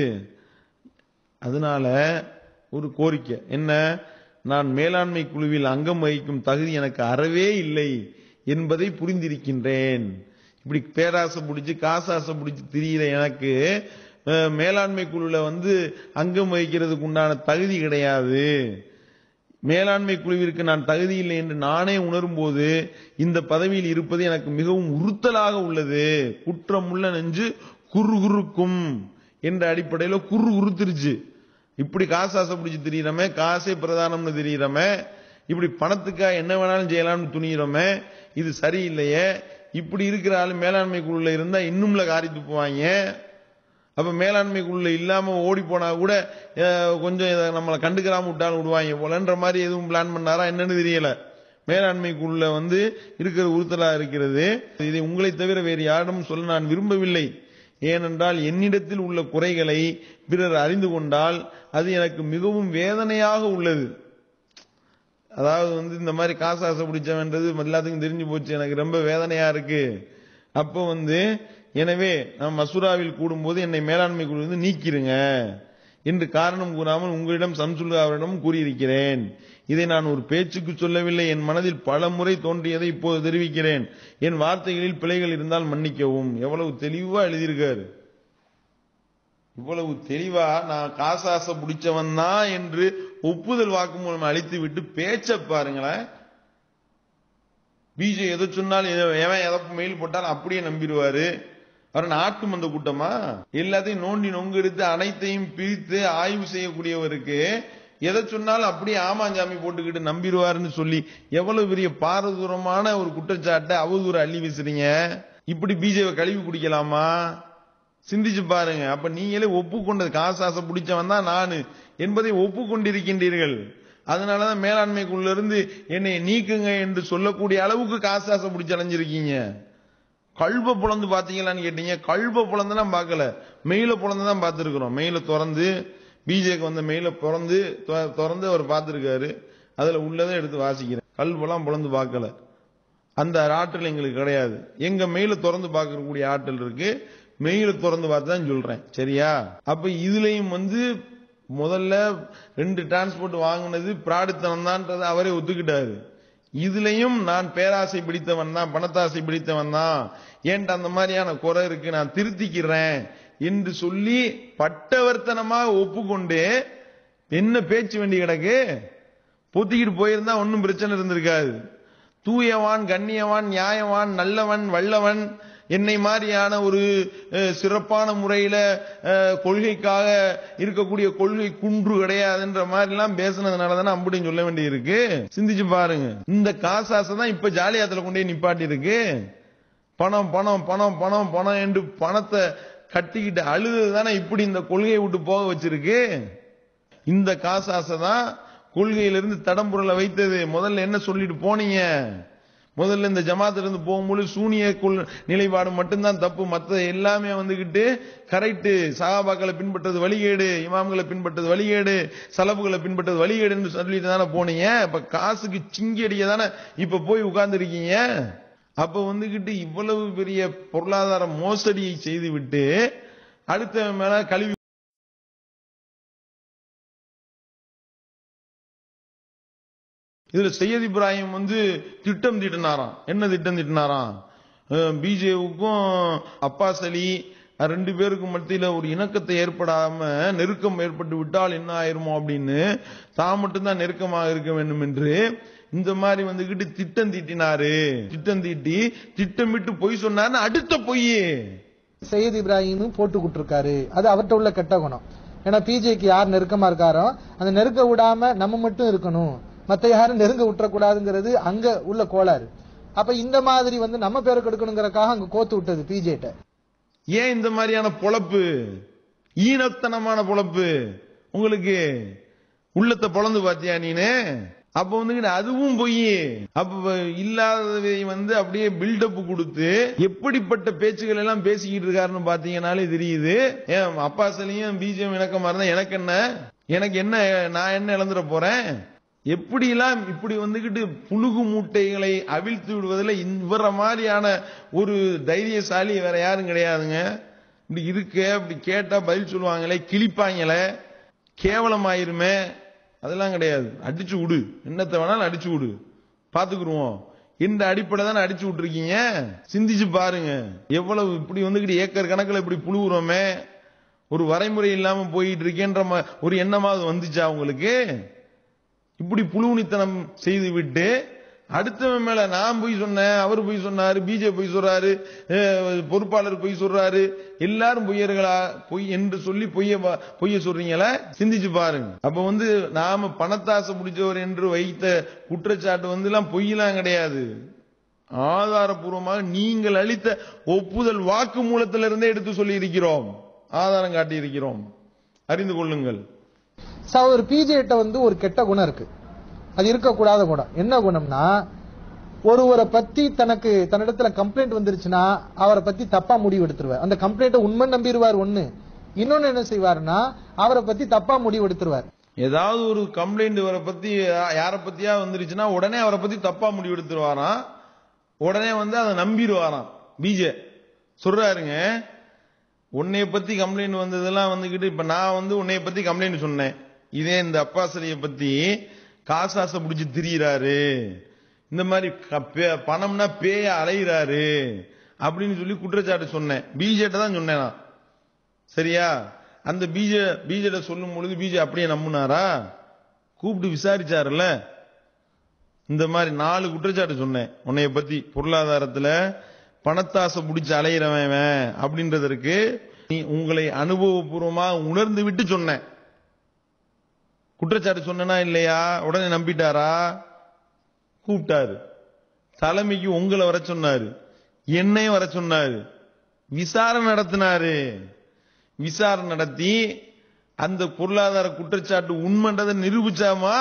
Speaker 2: அதனால ஒரு கோரிக்கை என்ன நான் மேலாண்மை குழுவில் அங்கம் வகிக்கும் தகுதி எனக்கு அறவே இல்லை என்பதை புரிந்திருக்கின்றேன் இப்படி பேராசை பிடிச்சு காசாசை பிடிச்சு திரியிற எனக்கு அஹ், மேலாண்மை குழுல வந்து அங்கம் வகிக்கிறதுக்கு உண்டான தகுதி கிடையாது மேலாண்மை குழுவிற்கு நான் தகுதி இல்லை என்று நானே உணரும்போது இந்த பதவியில் இருப்பது எனக்கு மிகவும் உறுத்தலாக உள்ளது குற்றமுள்ள நெஞ்சு குறு குறுக்கும் என்ற அடிப்படையில குறு உறுத்துருச்சு இப்படி காசு ஆசை பிடிச்சு திரியிறமே காசே பிரதானம்னு திரியிறமே இப்படி பணத்துக்கா என்ன வேணாலும் செய்யலாம்னு துணியிறோமே இது சரியில்லையே இப்படி இருக்கிற ஆளு மேலாண்மை குழுல இருந்தா இன்னும்ல காரி துப்புவாங்க அப்ப மேலாண்மை குழுல இல்லாம ஓடி போனா கூட அஹ், கொஞ்சம் இதை நம்மளை கண்டுக்கிறாம விட்டாலும் விடுவாங்க போலன்ற மாதிரி எதுவும் பிளான் பண்ணாரா என்னன்னு தெரியல மேலாண்மை குழுல வந்து இருக்கிற உறுத்தலா இருக்கிறது இதை உங்களை தவிர வேறு யாரிடமும் சொல்ல நான் விரும்பவில்லை ஏனென்றால் என்னிடத்தில் உள்ள குறைகளை பிறர் அறிந்து கொண்டால் அது எனக்கு மிகவும் வேதனையாக உள்ளது அதாவது வந்து இந்த மாதிரி காசு ஆசை பிடிச்சவன்றது எல்லாத்துக்கும் தெரிஞ்சு போச்சு எனக்கு ரொம்ப வேதனையா இருக்கு அப்போ வந்து எனவே நான் மசூராவில் கூடும்போது என்னை மேலாண்மை குழு வந்து நீக்கிருங்க என்று காரணம் கூறாமல் உங்களிடம் சம்சுல்லா அவரிடம் கூறியிருக்கிறேன் இதை நான் ஒரு பேச்சுக்கு சொல்லவில்லை என் மனதில் பல முறை தோன்றியதை இப்போது தெரிவிக்கிறேன் என் வார்த்தைகளில் பிழைகள் இருந்தால் மன்னிக்கவும் எவ்வளவு தெளிவா எழுதியிருக்காரு இவ்வளவு தெளிவா நான் காசாசை பிடிச்சவன் தான் என்று ஒப்புதல் வாக்குமூலம் அளித்து விட்டு பேச்ச பாருங்களேன் பிஜே எதை சொன்னாலும் எதை- எவன் எதை மெயில் போட்டாலும் அப்படியே நம்பிடுவாரு அவர் நாட்டு மந்த கூட்டமா எல்லாத்தையும் நோண்டி நொங்கு எடுத்து அனைத்தையும் பிரித்து ஆய்வு செய்யக்கூடியவருக்கு எதை சொன்னாலும் அப்படியே ஆமாஞ்சாமி போட்டுக்கிட்டு நம்பிடுவாருன்னு சொல்லி எவ்வளவு பெரிய பாரதூரமான ஒரு குற்றச்சாட்டை அவதூறு அள்ளி வீசுறீங்க இப்படி பிஜேவை கழுவி குடிக்கலாமா சிந்திச்சு பாருங்க அப்ப நீங்களே ஒப்புக்கொண்டது காசு ஆசை பிடிச்சவன் தான் நானு என்பதை ஒப்புக்கொண்டிருக்கின்றீர்கள் அதனாலதான் மேலாண்மைக்குள்ள இருந்து என்னை நீக்குங்க என்று சொல்லக்கூடிய அளவுக்கு காசு ஆசை பிடிச்சு அலைஞ்சிருக்கீங்க கல்வ புலந்து பாத்தீங்களான்னு கேட்டீங்க கல்வ புலந்துலாம் பார்க்கல மெயில புலந்து தான் பார்த்திருக்கிறோம் மெயில திறந்து பிஜேக்கு வந்த மெயில திறந்து தொ- திறந்து அவர் பார்த்திருக்காரு அதுல உள்ளதை எடுத்து வாசிக்கிறேன் கல்வெல்லாம் புலந்து பார்க்கல அந்த ஆற்றல் எங்களுக்கு கிடையாது எங்க மெயில திறந்து பார்க்கக்கூடிய ஆற்றல் இருக்கு மெயில திறந்து பார்த்து தான் சொல்றேன் சரியா அப்ப இதுலயும் வந்து முதல்ல ரெண்டு டிரான்ஸ்போர்ட் வாங்கினது பிராடுத்தனம் தான்றதை அவரே ஒத்துக்கிட்டாரு இதுலயும் நான் பேராசை பிடித்தவன் தான் பணத்தாசை பிடித்தவன் தான் ஏன்டா அந்த மாதிரியான குறை இருக்கு நான் திருத்திக்கிறேன் என்று சொல்லி பட்டவர்த்தனமா ஒப்புக்கொண்டு என்ன பேச்சு வேண்டி கிடக்கு பொத்திக்கிட்டு போயிருந்தா ஒன்னும் பிரச்சனை இருந்திருக்காது தூயவான் கண்ணியவான் நியாயவான் நல்லவன் வல்லவன் என்னை மாதிரியான ஒரு அஹ், சிறப்பான முறையில அஹ், கொள்கைக்காக இருக்கக்கூடிய கொள்கை குன்று கிடையாதுன்ற மாதிரி எல்லாம் பேசுனதுனால தானே அம்புடின்னு சொல்ல வேண்டியிருக்கு சிந்திச்சு பாருங்க இந்த காசாசை தான் இப்ப ஜாலியாத்துல கொண்டே நிப்பாட்டி இருக்கு பணம் பணம் பணம் பணம் பணம் என்று பணத்தை கட்டிக்கிட்டு அழுது தானே இப்படி இந்த கொள்கையை விட்டு போக வச்சிருக்கு இந்த காசாசை தான் கொள்கையிலிருந்து தடம்புரலை வைத்தது முதல்ல என்ன சொல்லிட்டு போனீங்க முதல்ல இந்த ஜமாத்துல இருந்து போகும்போது சூனிய கொள் நிலைப்பாடு மட்டும்தான் தப்பு மத்த எல்லாமே வந்துகிட்டு கரெக்ட் சகாபாக்களை பின்பற்றது வழிகேடு இமாம்களை பின்பற்றது வழிகேடு சலபுகளை பின்பற்றது வழிகேடுன்னு சொல்லிட்டு தானே போனீங்க இப்ப காசுக்கு சிங்கி அடிக்க தானே இப்ப போய் உட்கார்ந்து இருக்கீங்க அப்ப வந்துகிட்டு இவ்வளவு பெரிய பொருளாதார மோசடியை செய்து விட்டு அடுத்த மேல கல்வி இதுல சையத் இப்ராஹிம் வந்து திட்டம் தீட்டினாராம் என்ன திட்டம் தீட்டினாராம் பிஜேவுக்கும் அப்பாஸ் அலி அஹ் ரெண்டு பேருக்கும் மத்தியில ஒரு இணக்கத்தை ஏற்படாம நெருக்கம் ஏற்பட்டு விட்டால் என்ன ஆயிருமோ அப்படின்னு தான் மட்டும்தான் நெருக்கமாக இருக்க வேண்டும் என்று இந்த மாதிரி வந்துகிட்டு திட்டம் தீட்டினாரு திட்டம் தீட்டி திட்டமிட்டு பொய் சொன்னாருன்னு அடுத்த பொய்
Speaker 1: சையத் இப்ராஹிமும் போட்டு கொடுத்திருக்காரு அது அவர்கிட்ட உள்ள கெட்ட குணம் ஏன்னா பிஜேக்கு யார் நெருக்கமா இருக்காரோ அந்த நெருக்க விடாம நம்ம மட்டும் இருக்கணும் மத்த யாரும் நெருங்க விட்டுறக்கூடாதுங்கிறது அங்க உள்ள கோளாறு அப்ப இந்த மாதிரி வந்து நம்ம பேரை கெடுக்கணுங்கிறக்காக அங்க கோத்து விட்டது பிஜேட்ட
Speaker 2: ஏன் இந்த மாதிரியான பொழப்பு ஈனத்தனமான பொழப்பு உங்களுக்கு உள்ளத்தை பொழந்து பாத்தியா நீனு அப்ப வந்து அதுவும் பொய் அப்ப இல்லாததை வந்து அப்படியே பில்டப் கொடுத்து எப்படிப்பட்ட பேச்சுகள் எல்லாம் பேசிக்கிட்டு இருக்காருன்னு பாத்தீங்கன்னாலே தெரியுது ஏன் அப்பாசலையும் பிஜேபி இணக்கமா இருந்தா எனக்கு என்ன எனக்கு என்ன நான் என்ன இழந்துட போறேன் எப்படிலாம் இப்படி வந்துகிட்டு புழுகு மூட்டைகளை அவிழ்த்து விடுவதில் இவர மாதிரியான ஒரு தைரியசாலி வேற யாரும் கிடையாதுங்க இப்படி இருக்க இப்படி கேட்டா பதில் சொல்லுவாங்களே கிழிப்பாங்களே கேவலமாயிருமே அதெல்லாம் கிடையாது அடிச்சு விடு என்னத்தை வேணாலும் அடிச்சு விடு பாத்துக்குருவோம் இந்த அடிப்படை தானே அடிச்சு விட்டுருக்கீங்க சிந்திச்சு பாருங்க எவ்வளவு இப்படி வந்துகிட்டு ஏக்கர் கணக்குல இப்படி புழுவுறோமே ஒரு வரைமுறை இல்லாம போயிட்டு இருக்கேன்ற ம- ஒரு எண்ணமாவது வந்துச்சா உங்களுக்கு இப்படி புழுவுனித்தனம் செய்து விட்டு அடுத்தவன் மேல நான் போய் சொன்னேன் அவர் போய் சொன்னாரு பிஜே போய் சொல்றாரு அஹ், பொறுப்பாளர் போய் சொல்றாரு எல்லாரும் பொய்யர்களா பொய் என்று சொல்லி பொய்ய பா- பொய்ய சொல்றீங்களா சிந்திச்சு பாருங்க அப்ப வந்து நாம பணத்தாசை பிடிச்சவர் என்று வைத்த குற்றச்சாட்டு வந்து எல்லாம் பொய்யெல்லாம் கிடையாது ஆதாரபூர்வமாக நீங்கள் அளித்த ஒப்புதல் வாக்கு மூலத்திலிருந்தே எடுத்து சொல்லி இருக்கிறோம் ஆதாரம் காட்டி இருக்கிறோம் அறிந்து கொள்ளுங்கள்
Speaker 1: ஒரு பிஜேட்ட வந்து ஒரு கெட்ட குணம் இருக்கு அது இருக்கக்கூடாத குணம் என்ன குணம்னா ஒருவரை பத்தி தனக்கு தன்னிடத்துல கம்ப்ளைண்ட் வந்துருச்சுன்னா அவரை பத்தி தப்பா முடிவு எடுத்துருவார் அந்த கம்ப்ளைண்ட்டை உண்மை நம்பிடுவார் ஒண்ணு இன்னொன்னு என்ன செய்வாருன்னா அவரை பத்தி தப்பா முடிவு எடுத்துருவார்
Speaker 2: ஏதாவது ஒரு கம்ப்ளைண்ட் இவரை பத்தி யா- யாரை பத்தியா வந்துருச்சுன்னா உடனே அவரை பத்தி தப்பா முடிவு எடுத்துருவாராம் உடனே வந்து அதை நம்பிடுவாராம் பிஜே சொல்றாருங்க உன்னைய பத்தி கம்ப்ளைண்ட் வந்ததெல்லாம் வந்துகிட்டு இப்ப நான் வந்து உன்னைய பத்தி கம்ப்ளைண்ட் சொன்னேன் இதே இந்த அப்பாசலிய பத்தி காசாசை பிடிச்சி திரியிறாரு இந்த மாதிரி க- பே- பணம்னா பேய அலையிறாரு அப்படின்னு சொல்லி குற்றச்சாட்டு சொன்னேன் பிஜேட்ட தான் சொன்னேன் நான் சரியா அந்த பீஜ பீஜட சொல்லும் பொழுது பீஜ அப்படியே நம்புனாரா கூப்பிட்டு விசாரிச்சாருல்ல இந்த மாதிரி நாலு குற்றச்சாட்டு சொன்னேன் உன்னைய பத்தி பொருளாதாரத்துல பணத்தாசை பிடிச்சு அலையிறவன் இவன் அப்படின்றதற்கு நீ உங்களை அனுபவபூர்வமா உணர்ந்து விட்டு சொன்னேன் குற்றச்சாட்டு சொன்னனா இல்லையா உடனே நம்பிட்டாரா கூப்பிட்டாரு தலைமைக்கு உங்களை வர சொன்னாரு என்னையும் வர சொன்னாரு விசாரணை நடத்தினாரு விசாரணை நடத்தி அந்த பொருளாதார குற்றச்சாட்டு உண்மைன்றதை நிரூபிச்சாமா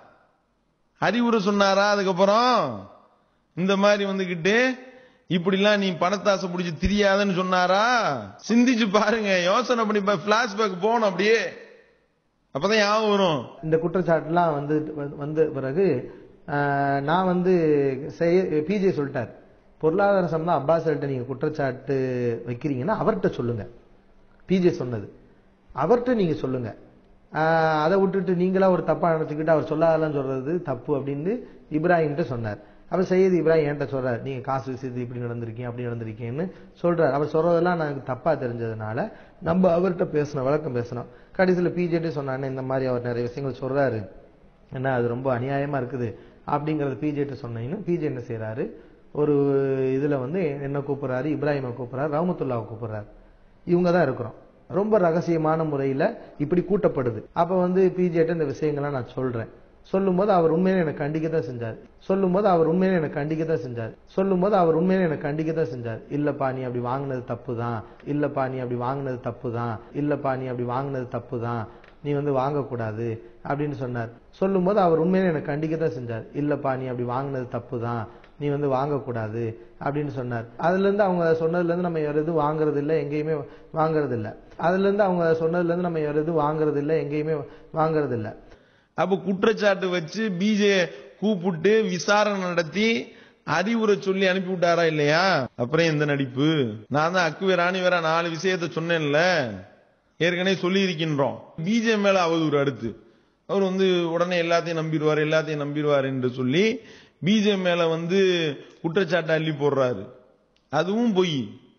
Speaker 2: அறிவுரை சொன்னாரா அதுக்கப்புறம் இந்த மாதிரி வந்துகிட்டு இப்படிலாம் நீ பணத்தாசை பிடிச்சி திரியாதன்னு சொன்னாரா சிந்திச்சு பாருங்க யோசனை பண்ணி பிளாஷ்பேக் போகணும் அப்படியே அப்பதான் ஞாபகம் வரும்
Speaker 4: இந்த குற்றச்சாட்டுலாம் வந்து வந்த பிறகு ஆஹ், நான் வந்து செய்ய பிஜே சொல்லிட்டார் பொருளாதார சம்பந்தம் அப்பாஸ்கிட்ட நீங்க குற்றச்சாட்டு வைக்கிறீங்கன்னா அவர்கிட்ட சொல்லுங்க பிஜே சொன்னது அவர்கிட்ட நீங்க சொல்லுங்க ஆஹ், அதை விட்டுட்டு நீங்களா ஒரு தப்பா நினைச்சுக்கிட்டு அவர் சொல்லாதெல்லாம் சொல்றது தப்பு அப்படின்னு இப்ராஹிம்கிட்ட சொன்னார் அவர் சையது இப்ராஹிம் என்கிட்ட சொல்றாரு நீங்க காசு விஷயத்து இப்படி நடந்திருக்கீங்க அப்படி நடந்திருக்கீங்கன்னு சொல்றாரு அவர் சொல்றதெல்லாம் எனக்கு தப்பா தெரிஞ்சதுனால நம்ம அவர்கிட்ட பேசணும் விளக்கம் பேசணும் கடைசியில பிஜேடி சொன்னானே இந்த மாதிரி அவர் நிறைய விஷயங்கள் சொல்றாரு என்ன அது ரொம்ப அநியாயமா இருக்குது அப்படிங்கறது பிஜேட்ட சொன்னீங்கன்னா பிஜே என்ன செய்றாரு ஒரு இதுல வந்து என்ன கூப்பிடுறாரு இப்ராஹிமை கூப்பிடுறாரு ரஹமத்துல்லாவை கூப்பிடுறாரு இவங்க தான் இருக்கிறோம் ரொம்ப ரகசியமான முறையில இப்படி கூட்டப்படுது அப்ப வந்து பிஜேட்ட இந்த விஷயங்கள்லாம் நான் சொல்றேன் சொல்லும்போது அவர் உண்மையிலே எனக்கு கண்டிக்க தான் செஞ்சார் சொல்லும்போது அவர் உண்மையிலே எனக்கு கண்டிக்க தான் செஞ்சார் சொல்லும்போது அவர் உண்மையிலே எனக்கு கண்டிக்க தான் செஞ்சார் இல்லப்பா நீ அப்படி வாங்கினது தப்பு தான் இல்லப்பா நீ அப்படி வாங்கினது தப்பு தான் இல்லப்பா நீ அப்படி வாங்கினது தப்பு தான் நீ வந்து வாங்கக்கூடாது அப்படின்னு சொன்னார் சொல்லும்போது அவர் உண்மையிலே எனக்கு கண்டிக்க தான் செஞ்சார் இல்லப்பா நீ அப்படி வாங்கினது தப்பு தான் நீ வந்து வாங்கக்கூடாது அப்படின்னு சொன்னார் அதுல இருந்து அவங்க சொன்னதுல இருந்து நம்ம வேற எதுவும் வாங்குறது இல்ல எங்கேயுமே வாங்குறது இல்ல அதுல இருந்து அவங்க சொன்னதுல இருந்து நம்ம வேற எதுவும் வாங்குறது இல்ல எங்கேயுமே வாங்குறது இல்ல
Speaker 2: அப்ப குற்றச்சாட்டு வச்சு பிஜே கூப்பிட்டு விசாரணை நடத்தி அறிவுரை சொல்லி அனுப்பி விட்டாரா இல்லையா அப்புறம் எந்த நடிப்பு நான் தான் அக்கு வேற ஆணி வேற நாலு விஷயத்த சொன்னேன்ல ஏற்கனவே சொல்லி இருக்கின்றோம் பிஜே மேல அவதூறு அடுத்து அவர் வந்து உடனே எல்லாத்தையும் நம்பிடுவார் எல்லாத்தையும் நம்பிடுவார் என்று சொல்லி பிஜே மேல வந்து குற்றச்சாட்டு அள்ளி போடுறாரு அதுவும் பொய்